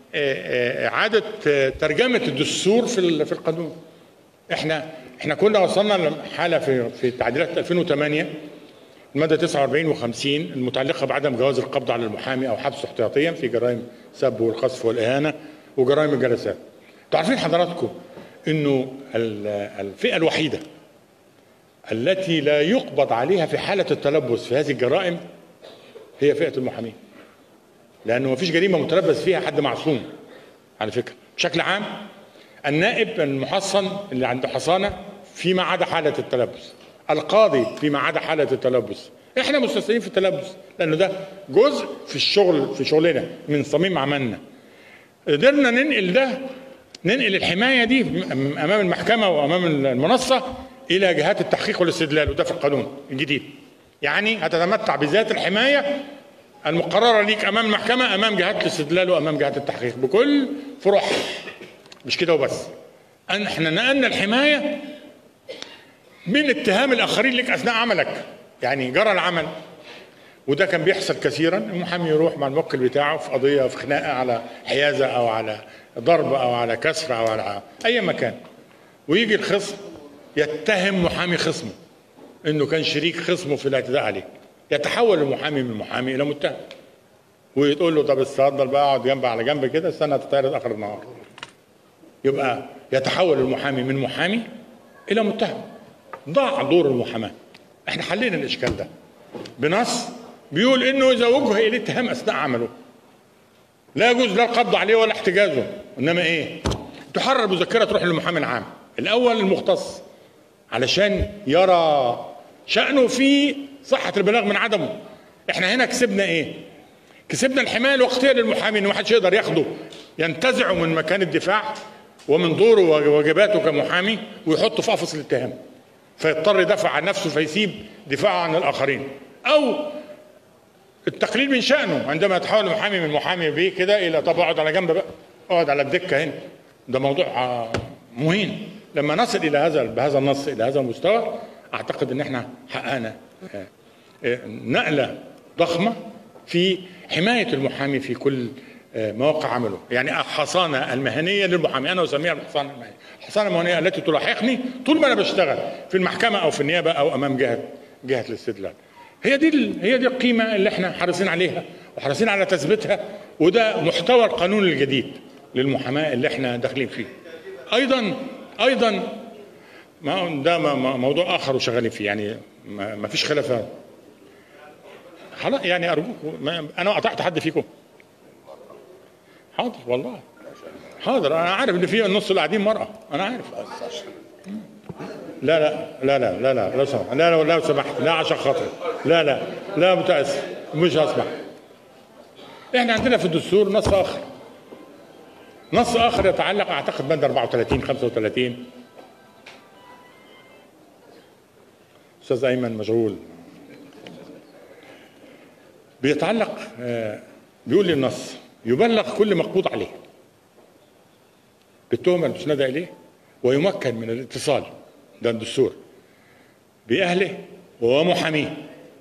A: اعاده ترجمه الدستور في ال- في القانون احنا احنا كنا وصلنا لحاله في في تعديلات 2008 الماده 49 و50 المتعلقه بعدم جواز القبض على المحامي او حبسه احتياطيا في جرائم السب والقذف والاهانه وجرائم الجلسات. انتوا عارفين حضراتكم انه ال- الفئه الوحيده التي لا يقبض عليها في حاله التلبس في هذه الجرائم هي فئه المحامين. لانه ما فيش جريمه متلبس فيها حد معصوم على فكره بشكل عام النائب المحصن اللي عنده حصانه فيما عدا حاله التلبس القاضي فيما عدا حاله التلبس احنا مستثنين في التلبس لانه ده جزء في الشغل في شغلنا من صميم عملنا قدرنا ننقل ده ننقل الحمايه دي امام المحكمه وامام المنصه الى جهات التحقيق والاستدلال وده في القانون الجديد يعني هتتمتع بذات الحمايه المقرره ليك امام المحكمه امام جهات الاستدلال وامام جهات التحقيق بكل فروعها مش كده وبس ان احنا نقلنا الحمايه من اتهام الاخرين لك اثناء عملك يعني جرى العمل وده كان بيحصل كثيرا المحامي يروح مع الموكل بتاعه في قضيه في خناقه على حيازه او على ضرب او على كسر او على اي مكان ويجي الخصم يتهم محامي خصمه انه كان شريك خصمه في الاعتداء عليه يتحول المحامي من محامي الى متهم وتقول له طب اتفضل بقى اقعد جنب على جنب كده استنى تتعرض اخر النهار يبقى يتحول المحامي من محامي الى متهم ضاع دور المحاماه احنا حلينا الاشكال ده بنص بيقول انه اذا وجه اليه اتهام اثناء عمله لا يجوز لا القبض عليه ولا احتجازه انما ايه تحرر مذكره تروح للمحامي العام الاول المختص علشان يرى شأنه في صحة البلاغ من عدمه احنا هنا كسبنا ايه كسبنا الحماية الوقتية للمحامي ان ما حدش يقدر ياخده ينتزعه من مكان الدفاع ومن دوره وواجباته كمحامي ويحطه في قفص الاتهام فيضطر يدافع عن نفسه فيسيب دفاعه عن الاخرين او التقليل من شأنه عندما يتحول المحامي من محامي بيه كده الى طب اقعد على جنب بقى اقعد على الدكه هنا ده موضوع آه، مهين لما نصل الى هذا بهذا النص الى هذا المستوى اعتقد ان احنا حققنا آه، آه، نقله ضخمه في حمايه المحامي في كل آه، مواقع عمله يعني الحصانه المهنيه للمحامي انا اسميها الحصانه المهنيه الحصانه المهنيه التي تلاحقني طول ما انا بشتغل في المحكمه او في النيابه او امام جهه جهه الاستدلال هي دي ال- هي دي القيمه اللي احنا حريصين عليها وحريصين على تثبيتها وده محتوى القانون الجديد للمحاماه اللي احنا داخلين فيه ايضا ايضا ما ده ما- ما- موضوع اخر وشغالين فيه يعني ما ما فيش خلافات خلاص يعني ارجوكم ما- انا قطعت حد فيكم حاضر والله حاضر انا عارف ان في النص اللي قاعدين مرأة انا عارف لا لا لا لا لا لا لو سمحت لا لا لو سمحت لا عشان خاطري لا لا لا متأسف مش هسمح احنا عندنا في الدستور نص اخر نص اخر يتعلق اعتقد ماده 34 35 استاذ ايمن مشغول بيتعلق آه، بيقول لي النص يبلغ كل مقبوض عليه بالتهمه المسنده اليه ويمكن من الاتصال ده الدستور باهله ومحاميه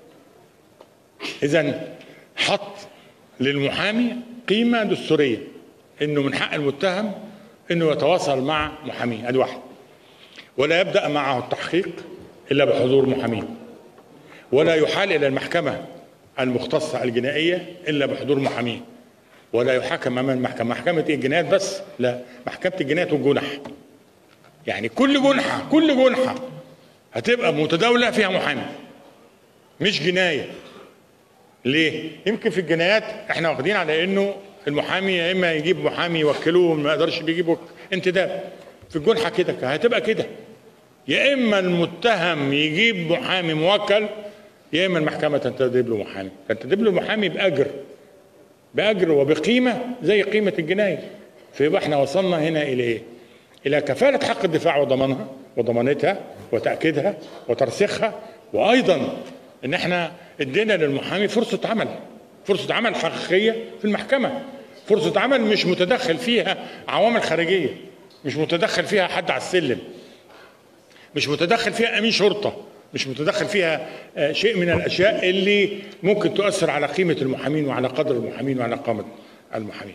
A: اذا حط للمحامي قيمه دستوريه انه من حق المتهم انه يتواصل مع محاميه ادي واحد ولا يبدا معه التحقيق الا بحضور محاميه ولا يحال الى المحكمه المختصه الجنائيه الا بحضور محاميه ولا يحاكم امام المحكمه محكمه إيه؟ الجنايات بس لا محكمه الجنايات والجنح يعني كل جنحه كل جنحه هتبقى متداوله فيها محامي مش جنايه ليه؟ يمكن في الجنايات احنا واخدين على انه المحامي يا اما يجيب محامي يوكله ما يقدرش يجيب انتداب في الجنحه كده هتبقى كده يا اما المتهم يجيب محامي موكل يا اما المحكمه تنتدب له محامي تنتدب له محامي باجر باجر وبقيمه زي قيمه الجنايه فيبقى احنا وصلنا هنا الى ايه؟ الى كفاله حق الدفاع وضمانها وضمانتها وتاكيدها وترسيخها وايضا ان احنا ادينا للمحامي فرصه عمل فرصه عمل حقيقيه في المحكمه فرصه عمل مش متدخل فيها عوامل خارجيه مش متدخل فيها حد على السلم مش متدخل فيها امين شرطه مش متدخل فيها آه، شيء من الاشياء اللي ممكن تؤثر على قيمه المحامين وعلى قدر المحامين وعلى قامه المحامين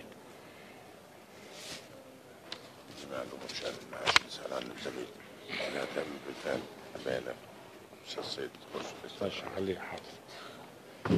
C: معلومة مشان المعاش نسأل عن الزميل لا تم بالفعل أمانة أستاذ سيد خش
A: ماشي خليه حاضر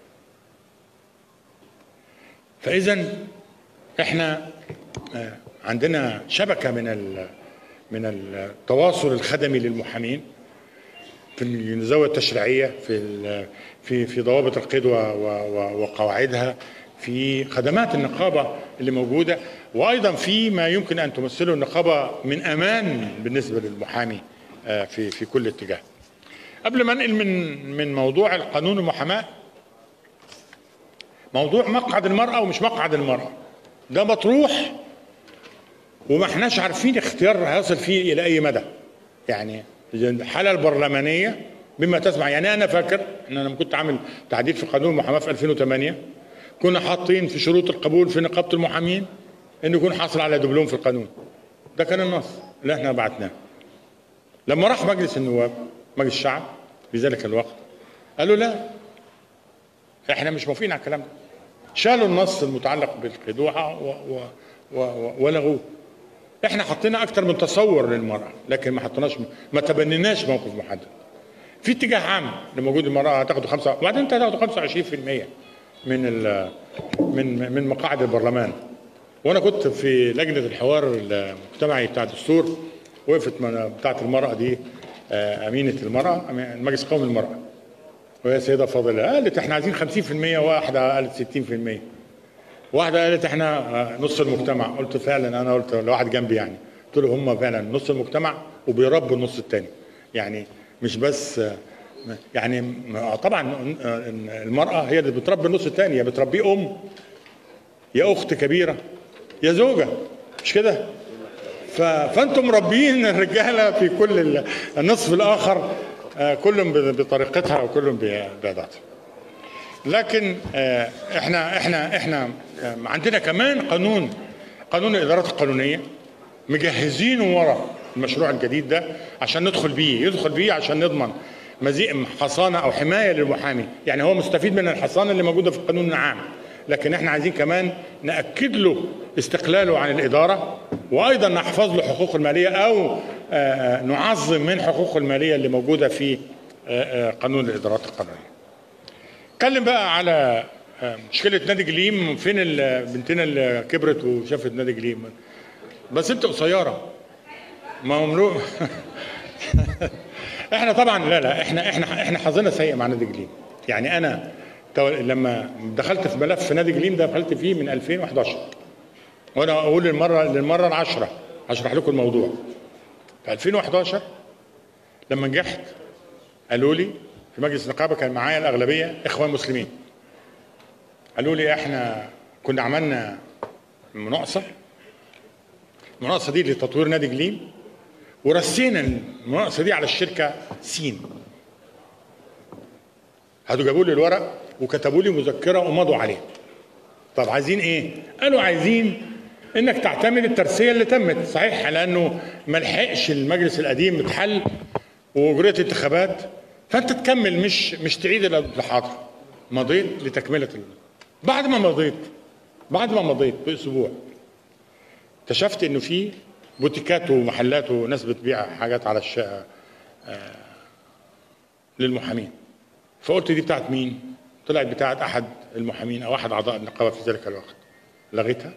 A: فاذا احنا آه، عندنا شبكه من ال من التواصل الخدمي للمحامين في الزاويه التشريعيه في ال- في في ضوابط القيد و- و- و- وقواعدها في خدمات النقابه اللي موجوده وايضا في ما يمكن ان تمثله النقابه من امان بالنسبه للمحامي آه، في في كل اتجاه. قبل ما انقل من من موضوع القانون المحاماه موضوع مقعد المراه ومش مقعد المراه ده مطروح وما احناش عارفين اختيار هيصل فيه الى اي مدى يعني الحاله البرلمانيه بما تسمع يعني انا فاكر ان انا لما كنت عامل تعديل في قانون المحاماه في 2008 كنا حاطين في شروط القبول في نقابه المحامين انه يكون حاصل على دبلوم في القانون ده كان النص اللي احنا بعتناه لما راح مجلس النواب مجلس الشعب في ذلك الوقت قالوا لا احنا مش موافقين على الكلام ده شالوا النص المتعلق بالخدوعه و... و... و... و... ولغوه احنا حطينا اكتر من تصور للمراه لكن ما حطيناش ما تبنيناش موقف محدد في اتجاه عام لموجود المراه هتاخدوا خمسه وبعدين انت هتاخدوا 25% من ال... من من مقاعد البرلمان وانا كنت في لجنه الحوار المجتمعي بتاع الدستور وقفت من بتاعه المراه دي آه، امينه المراه أمي- المجلس القومي للمراه وهي سيده فاضله قالت احنا عايزين 50% واحده قالت 60% واحده قالت احنا آه، نص المجتمع قلت فعلا انا قلت لواحد جنبي يعني قلت له هم فعلا نص المجتمع وبيربوا النص الثاني يعني مش بس آه، يعني م- طبعا آه، المراه هي اللي بتربي النص الثاني يا بتربيه ام يا اخت كبيره يا زوجه مش كده ف- فانتم مربيين الرجاله في كل ال- النصف الاخر آه، كل ب- بطريقتها وكل ب- باداتها لكن آه، احنا احنا احنا آه، عندنا كمان قانون قانون الادارات القانونيه مجهزينه ورا المشروع الجديد ده عشان ندخل بيه يدخل بيه عشان نضمن مزيد حصانه او حمايه للمحامي يعني هو مستفيد من الحصانه اللي موجوده في القانون العام لكن احنا عايزين كمان ناكد له استقلاله عن الاداره وايضا نحفظ له حقوقه الماليه او آه، نعظم من حقوقه الماليه اللي موجوده في آه، آه، قانون الادارات القانونيه اتكلم بقى على آه، مشكله نادي جليم فين ال- بنتنا اللي كبرت وشافت نادي جليم بس انت قصيره ما هو ملو احنا طبعا لا لا احنا احنا احنا حظنا سيء مع نادي جليم يعني انا تو- لما دخلت في ملف نادي جليم ده دخلت فيه من 2011 وانا اقول للمره للمره العشره هشرح لكم الموضوع في 2011 لما نجحت قالوا لي في مجلس النقابه كان معايا الاغلبيه اخوان مسلمين قالوا لي احنا كنا عملنا مناقصه المناقصه دي لتطوير نادي جليم ورسينا المناقصه دي على الشركه سين هاتوا جابوا لي الورق وكتبوا لي مذكره ومضوا عليها طب عايزين ايه قالوا عايزين انك تعتمد الترسيه اللي تمت صحيح لانه ما لحقش المجلس القديم اتحل واجريت انتخابات فانت تكمل مش مش تعيد الحاضر مضيت لتكمله ال... بعد ما مضيت بعد ما مضيت باسبوع اكتشفت انه في بوتيكات ومحلات وناس بتبيع حاجات على الشقه آه للمحامين فقلت دي بتاعت مين؟ طلعت بتاعت احد المحامين او احد اعضاء النقابه في ذلك الوقت لغيتها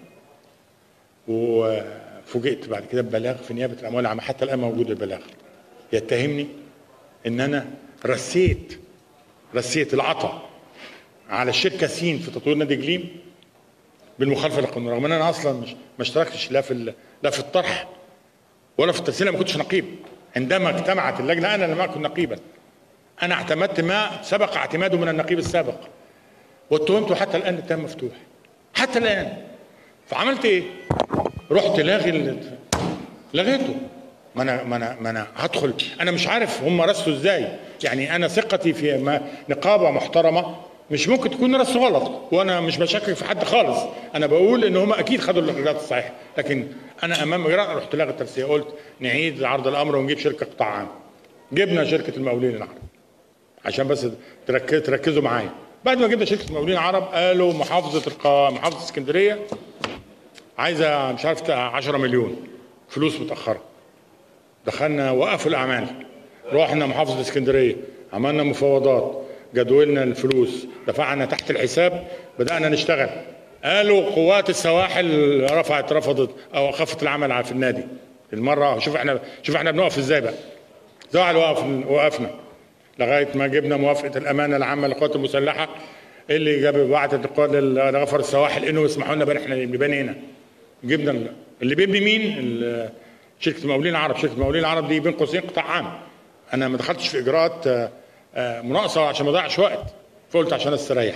A: وفوجئت بعد كده ببلاغ في نيابه الاموال العامه حتى الان موجود البلاغ يتهمني ان انا رسيت رسيت العطا على الشركه سين في تطوير نادي جليم بالمخالفه للقانون رغم ان انا اصلا مش ما اشتركتش لا في ال- لا في الطرح ولا في الترسيل ما كنتش نقيب عندما اجتمعت اللجنه انا لم اكن نقيبا انا اعتمدت ما سبق اعتماده من النقيب السابق واتهمته حتى الان الاتهام مفتوح حتى الان فعملت ايه؟ رحت لاغي ال- لغيته ما انا ما انا ما انا هدخل انا مش عارف هم رسوا ازاي يعني انا ثقتي في ما نقابه محترمه مش ممكن تكون رس غلط وانا مش بشكك في حد خالص انا بقول ان هم اكيد خدوا الاجراءات الصحيحه لكن انا امام اجراء رحت لاغي الترسيه قلت نعيد عرض الامر ونجيب شركه قطاع عام جبنا شركه المقاولين العرب عشان بس تركز تركزوا معايا بعد ما جبنا شركه المقاولين العرب قالوا محافظه القا... محافظه اسكندريه عايزه مش عارف 10 مليون فلوس متاخره دخلنا وقفوا الاعمال رحنا محافظه اسكندريه عملنا مفاوضات جدولنا الفلوس دفعنا تحت الحساب بدانا نشتغل قالوا قوات السواحل رفعت رفضت او خفت العمل في النادي المره شوف احنا شوف احنا بنقف ازاي بقى زعل وقف وقفنا لغايه ما جبنا موافقه الامانه العامه للقوات المسلحه اللي جاب بعتت القوات لغفر السواحل انه يسمحوا لنا بان احنا نبني هنا جبنا ال- اللي بيبني مين ال- شركه المقاولين العرب شركه المقاولين العرب دي بين قوسين قطاع عام انا ما دخلتش في اجراءات آه، آه، مناقصه عشان ما اضيعش وقت فقلت عشان استريح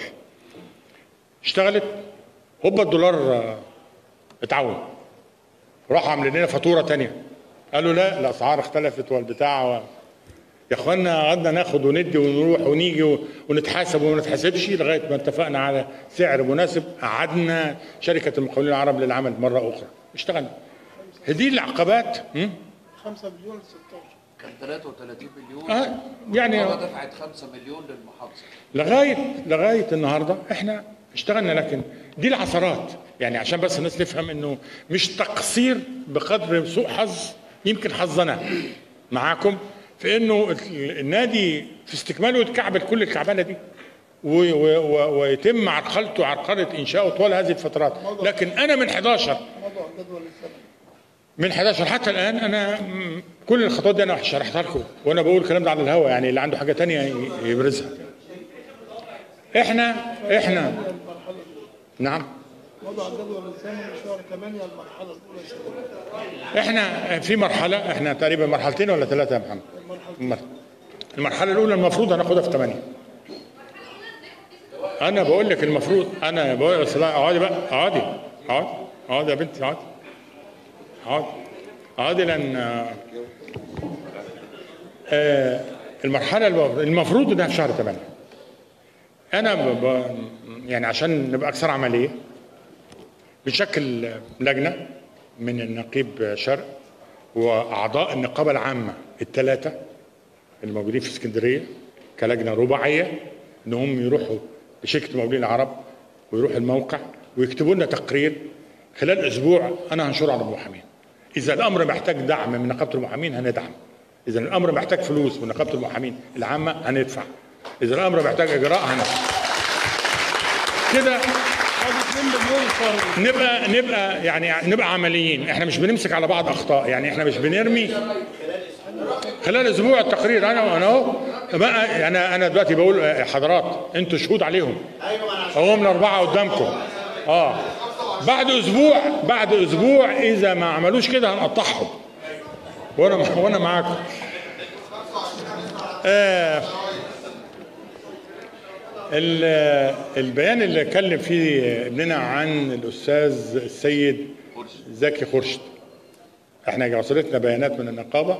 A: اشتغلت هوبا الدولار آه، اتعون راحوا عاملين لنا فاتوره تانية قالوا لا الاسعار اختلفت والبتاع و... يا اخوانا قعدنا ناخد وندي ونروح ونيجي و- ونتحاسب وما نتحاسبش لغايه ما اتفقنا على سعر مناسب قعدنا شركه المقاولين العرب للعمل مره اخرى اشتغلنا هذه العقبات م?
F: 5 مليون 16
G: كان 33 مليون
A: آه، يعني
G: المرة دفعت 5 مليون للمحافظه
A: لغايه لغايه النهارده احنا اشتغلنا لكن دي العثرات يعني عشان بس الناس تفهم انه مش تقصير بقدر سوء حظ يمكن حظنا معاكم في انه ال- النادي في استكماله يتكعبل كل الكعبله دي و- و- و- ويتم عرقلته وعرقله انشاؤه طوال هذه الفترات لكن انا من 11
F: موضوع جدول الزمن
A: من 11 حتى الان انا م- كل الخطوات دي انا شرحتها لكم وانا بقول الكلام ده على الهواء يعني اللي عنده حاجه تانية ي- يبرزها احنا احنا
F: المرحلة الأولى
A: نعم
F: وضع جدول الزمن شهر 8 المرحلة الأولى سنة
A: احنا في مرحله احنا تقريبا مرحلتين ولا ثلاثه يا محمد المر- المرحله الاولى المفروض هناخدها في 8 انا بقول لك المفروض انا بقول بس لا اقعدي بقى اقعدي اقعدي اقعدي يا بنتي اقعدي اقعدي اقعدي لان آه، آه، المرحله الو- المفروض انها في شهر 8 انا ب... ب... يعني عشان نبقى اكثر عمليه بشكل لجنه من النقيب شرق واعضاء النقابه العامه الثلاثه الموجودين في اسكندريه كلجنه رباعيه انهم يروحوا لشركه المقاولين العرب ويروحوا الموقع ويكتبوا لنا تقرير خلال اسبوع انا هنشره على المحامين. اذا الامر محتاج دعم من نقابه المحامين هندعم. اذا الامر محتاج فلوس من نقابه المحامين العامه هندفع. اذا الامر محتاج اجراء هندفع. كده
F: ادي 2 مليون شهر
A: نبقى نبقى يعني نبقى عمليين احنا مش بنمسك على بعض اخطاء يعني احنا مش بنرمي خلال اسبوع التقرير انا انا اهو بقى انا انا دلوقتي بقول آه، حضرات انتوا شهود عليهم اهو من اربعه قدامكم اه بعد اسبوع بعد اسبوع اذا ما عملوش كده هنقطعهم وانا وانا معاكم آه ال- البيان اللي اتكلم فيه ابننا عن الاستاذ السيد زكي خرشد احنا وصلتنا بيانات من النقابه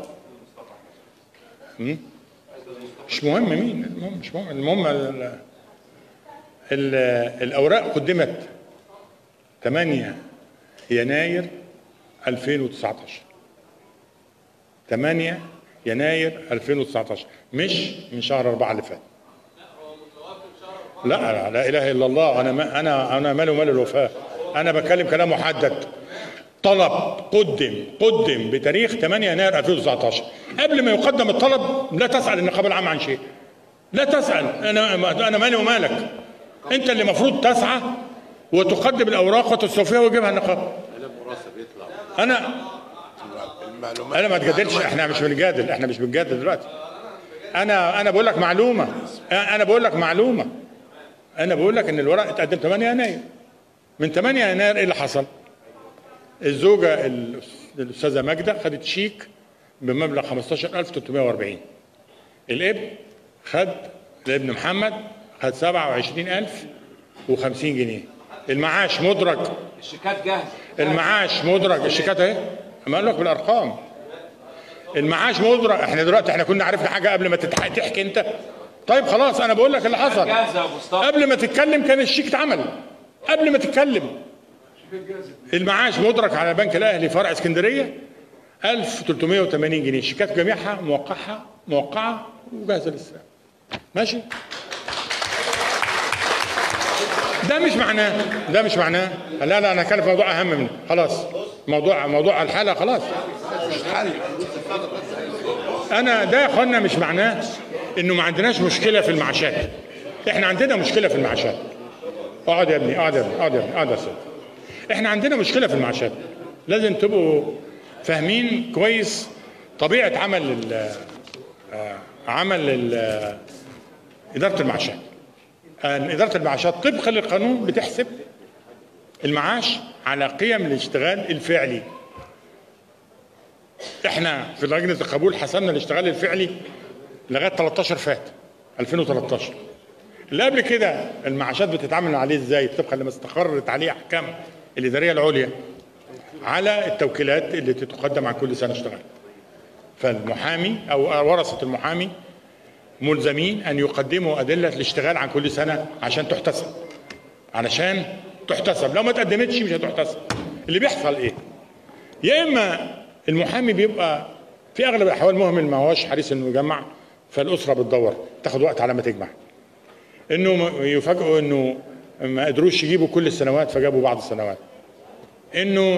A: م? مش مهم مين المهم مش مهم المهم ال- ال- الاوراق قدمت 8 يناير 2019 8 يناير 2019 مش من شهر 4 اللي فات لا لا, لا اله الا الله انا ما انا انا مالي ومال الوفاه انا بتكلم كلام محدد طلب قدم قدم بتاريخ 8 يناير 2019 قبل ما يقدم الطلب لا تسال النقابه العامه عن شيء لا تسال انا انا مالي ومالك انت اللي المفروض تسعى وتقدم الاوراق وتستوفيها ويجيبها النقابه انا
C: المعلومات
A: انا ما تجادلش احنا مش بنجادل احنا مش بنجادل دلوقتي انا انا بقول لك معلومه انا بقول لك معلومه انا بقول لك ان الورق اتقدم 8 يناير من 8 يناير ايه اللي حصل الزوجه الأس- الاستاذه ماجده خدت شيك بمبلغ 15340 الابن خد الابن محمد خد 27050 جنيه المعاش مدرج
G: الشيكات جاهزه
A: المعاش مدرج الشيكات اهي اما اقول لك بالارقام المعاش مدرج احنا دلوقتي احنا كنا عرفنا حاجه قبل ما تتح- تحكي انت طيب خلاص انا بقول لك اللي حصل
G: جاهزه يا مصطفى
A: قبل ما تتكلم كان الشيك اتعمل قبل ما تتكلم المعاش مدرك على البنك الاهلي فرع اسكندريه 1380 جنيه الشيكات جميعها موقعها موقعه وجاهزه للسلام ماشي ده مش معناه ده مش معناه لا لا انا كان في موضوع اهم منه خلاص موضوع موضوع الحاله خلاص انا ده يا اخوانا مش معناه انه ما عندناش مشكله في المعاشات احنا عندنا مشكله في المعاشات اقعد يا ابني اقعد يا ابني اقعد يا ابني اقعد يا سيدي احنا عندنا مشكله في المعاشات لازم تبقوا فاهمين كويس طبيعه عمل ال آه، عمل ال- اداره المعاشات آه، اداره المعاشات طبقا للقانون بتحسب المعاش على قيم الاشتغال الفعلي احنا في لجنه القبول حسبنا الاشتغال الفعلي لغايه 13 فات 2013 اللي قبل كده المعاشات بتتعامل عليه ازاي طبقا لما استقرت عليه احكام الاداريه العليا على التوكيلات اللي تتقدم عن كل سنه اشتغل فالمحامي او ورثه المحامي ملزمين ان يقدموا ادله الاشتغال عن كل سنه عشان تحتسب علشان تحتسب لو ما تقدمتش مش هتحتسب اللي بيحصل ايه يا اما المحامي بيبقى في اغلب الاحوال مهمل ما هوش حريص انه يجمع فالاسره بتدور تاخد وقت على ما تجمع انه م- يفاجئوا انه ما قدروش يجيبوا كل السنوات فجابوا بعض السنوات انه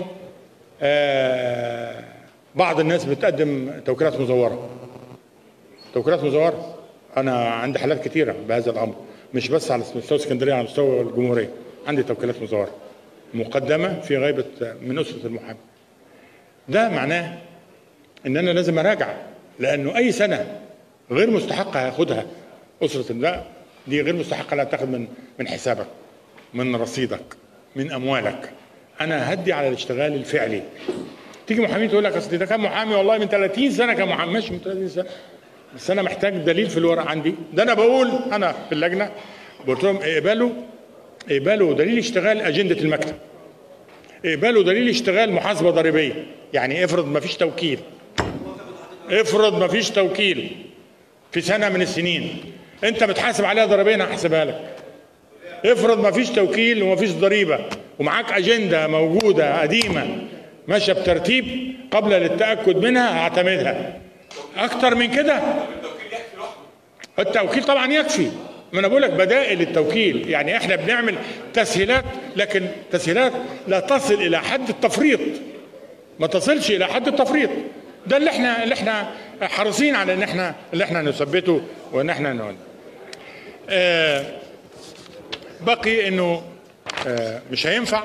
A: آه بعض الناس بتقدم توكيلات مزوره توكيلات مزوره انا عندي حالات كتيره بهذا الامر مش بس على مستوى اسكندريه على مستوى الجمهوريه عندي توكيلات مزوره مقدمه في غيبه من اسره المحامي ده معناه ان انا لازم اراجع لانه اي سنه غير مستحقه هياخدها اسره لا دي غير مستحقه لا تاخد من من حسابك من رصيدك من اموالك انا هدي على الاشتغال الفعلي تيجي محامي تقول لك اصل ده كان محامي والله من 30 سنه كان محامي ماشي من 30 سنه بس انا محتاج دليل في الورق عندي ده انا بقول انا في اللجنه قلت لهم اقبلوا اقبلوا دليل اشتغال اجنده المكتب اقبلوا دليل اشتغال محاسبه ضريبيه يعني افرض ما فيش توكيل افرض ما فيش توكيل في سنه من السنين انت بتحاسب عليها ضريبيا انا هحسبها لك افرض ما فيش توكيل وما فيش ضريبه ومعاك اجنده موجوده قديمه ماشيه بترتيب قبل للتاكد منها هعتمدها اكتر من كده التوكيل طبعا يكفي ما انا بقول لك بدائل التوكيل يعني احنا بنعمل تسهيلات لكن تسهيلات لا تصل الى حد التفريط ما تصلش الى حد التفريط ده اللي احنا اللي احنا حريصين على ان احنا اللي احنا نثبته وان احنا نقول آه بقي انه آه، مش هينفع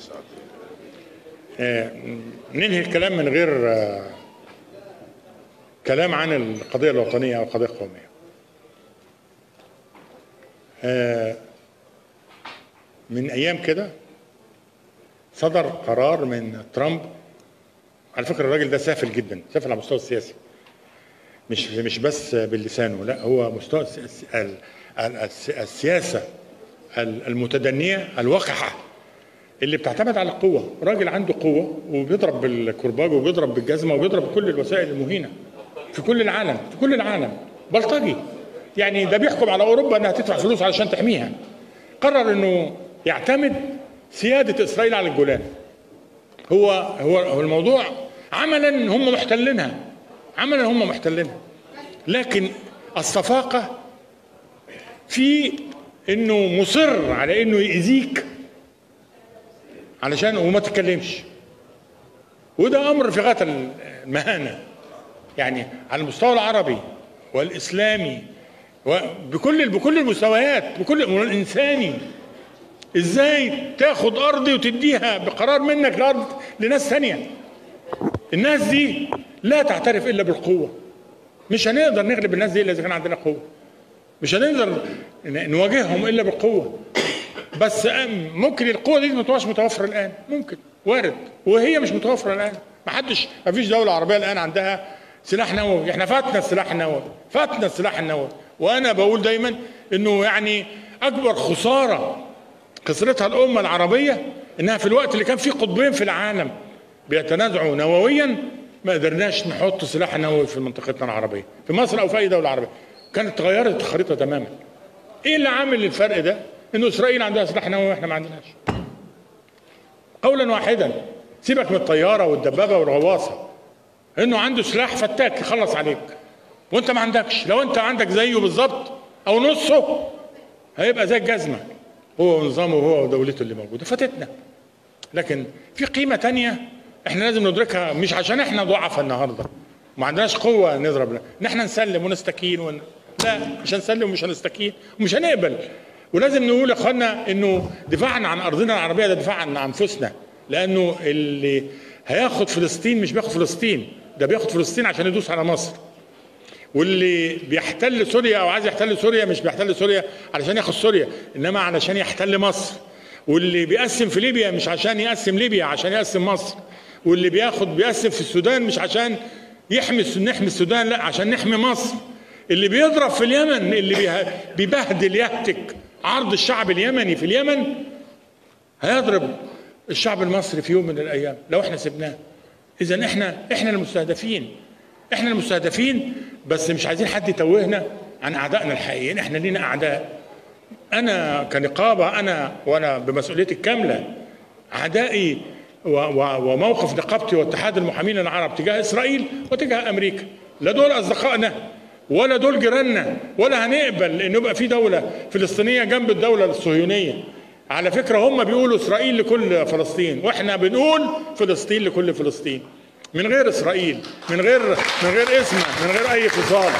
A: آه، ننهي الكلام من غير آه، كلام عن القضيه الوطنيه او القضيه القوميه آه، من ايام كده صدر قرار من ترامب على فكره الراجل ده سافل جدا سافل على المستوى السياسي مش مش بس بلسانه لا هو مستوى الس- الس- ال- ال- الس- السياسه ال- المتدنيه الوقحه اللي بتعتمد على القوه راجل عنده قوه وبيضرب بالكرباج وبيضرب بالجزمه وبيضرب بكل الوسائل المهينه في كل العالم في كل العالم بلطجي يعني ده بيحكم على اوروبا انها تدفع فلوس علشان تحميها قرر انه يعتمد سياده اسرائيل على الجولان هو هو هو الموضوع عملا هم محتلينها عملا هم محتلينها لكن الصفاقه في انه مصر على انه يأذيك علشان وما تتكلمش وده امر في غايه المهانه يعني على المستوى العربي والاسلامي وبكل بكل المستويات بكل الانساني ازاي تاخد ارضي وتديها بقرار منك لارض لناس ثانيه الناس دي لا تعترف الا بالقوه مش هنقدر نغلب الناس دي الا اذا كان عندنا قوه مش هنقدر ن- نواجههم الا بالقوه بس أم- ممكن القوه دي ما تبقاش متوفره الان ممكن وارد وهي مش متوفره الان ما حدش ما فيش دوله عربيه الان عندها سلاح نووي احنا فاتنا السلاح النووي فاتنا السلاح النووي وانا بقول دايما انه يعني اكبر خساره خسرتها الامه العربيه انها في الوقت اللي كان فيه قطبين في العالم بيتنازعوا نوويا ما قدرناش نحط سلاح نووي في منطقتنا العربيه في مصر او في اي دوله عربيه كانت اتغيرت الخريطه تماما ايه اللي عامل الفرق ده انه اسرائيل عندها سلاح نووي واحنا ما عندناش قولا واحدا سيبك من الطياره والدبابه والغواصه انه عنده سلاح فتاك يخلص عليك وانت ما عندكش لو انت عندك زيه بالظبط او نصه هيبقى زي الجزمه هو ونظامه هو ودولته اللي موجوده فاتتنا لكن في قيمه تانية احنا لازم ندركها مش عشان احنا ضعف النهارده ما عندناش قوه نضرب لها. ان احنا نسلم ونستكين ون... لا مش هنسلم ومش هنستكين ومش هنقبل ولازم نقول يا اخوانا انه دفاعنا عن ارضنا العربيه ده دفاع عن انفسنا لانه اللي هياخد فلسطين مش بياخد فلسطين ده بياخد فلسطين عشان يدوس على مصر واللي بيحتل سوريا او عايز يحتل سوريا مش بيحتل سوريا علشان ياخد سوريا انما علشان يحتل مصر واللي بيقسم في ليبيا مش عشان يقسم ليبيا عشان يقسم مصر واللي بياخد بيقسم في السودان مش عشان يحمي نحمي السودان لا عشان نحمي مصر اللي بيضرب في اليمن اللي بيه- بيبهدل يهتك عرض الشعب اليمني في اليمن هيضرب الشعب المصري في يوم من الايام لو احنا سبناه اذا احنا احنا المستهدفين احنا المستهدفين بس مش عايزين حد يتوهنا عن اعدائنا الحقيقيين احنا لينا اعداء انا كنقابه انا وانا بمسؤوليتي الكامله اعدائي و- و- وموقف نقابتي واتحاد المحامين العرب تجاه اسرائيل وتجاه امريكا لا دول اصدقائنا ولا دول جيراننا ولا هنقبل ان يبقى في دوله فلسطينيه جنب الدوله الصهيونيه على فكره هم بيقولوا اسرائيل لكل فلسطين واحنا بنقول فلسطين لكل فلسطين من غير اسرائيل من غير من غير اسم من غير اي فصال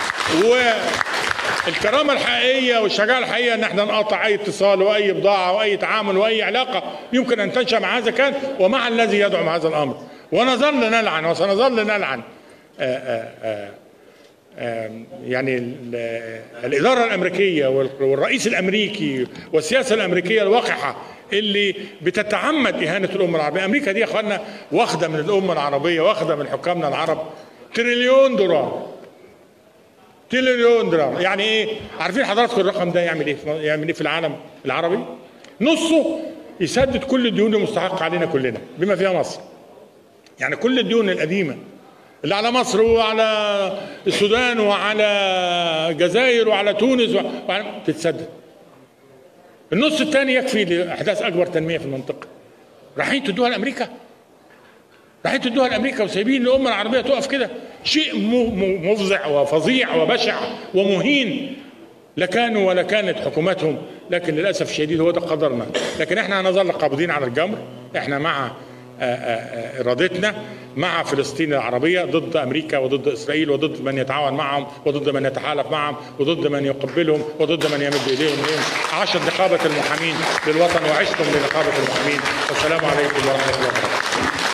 A: والكرامه الحقيقيه والشجاعه الحقيقيه ان احنا نقطع اي اتصال واي بضاعه واي تعامل واي علاقه يمكن ان تنشا مع هذا كان ومع الذي يدعم هذا الامر ونظل نلعن وسنظل نلعن آآ آآ آآ يعني ال- الإدارة الأمريكية وال- والرئيس الأمريكي والسياسة الأمريكية الوقحة اللي بتتعمد إهانة الأمة العربية أمريكا دي يا أخوانا واخدة من الأمة العربية واخدة من حكامنا العرب تريليون دولار تريليون دولار يعني ايه عارفين حضراتكم الرقم ده يعمل ايه يعمل ايه في العالم العربي نصه يسدد كل الديون المستحقه علينا كلنا بما فيها مصر يعني كل الديون القديمه اللي على مصر وعلى السودان وعلى الجزائر وعلى تونس وعلى تتسدد النص الثاني يكفي لاحداث اكبر تنميه في المنطقه رايحين تدوها لامريكا رايحين تدوها لامريكا وسايبين الامه العربيه تقف كده شيء م- م- مفظع وفظيع وبشع ومهين لا كانوا ولا كانت حكوماتهم لكن للاسف الشديد هو ده قدرنا لكن احنا هنظل قابضين على الجمر احنا مع آه، آه، ارادتنا مع فلسطين العربيه ضد امريكا وضد اسرائيل وضد من يتعاون معهم وضد من يتحالف معهم وضد من يقبلهم وضد من يمد ايديهم اليهم عاشت نقابه المحامين للوطن وعشتم لنقابه المحامين والسلام عليكم ورحمه الله وبركاته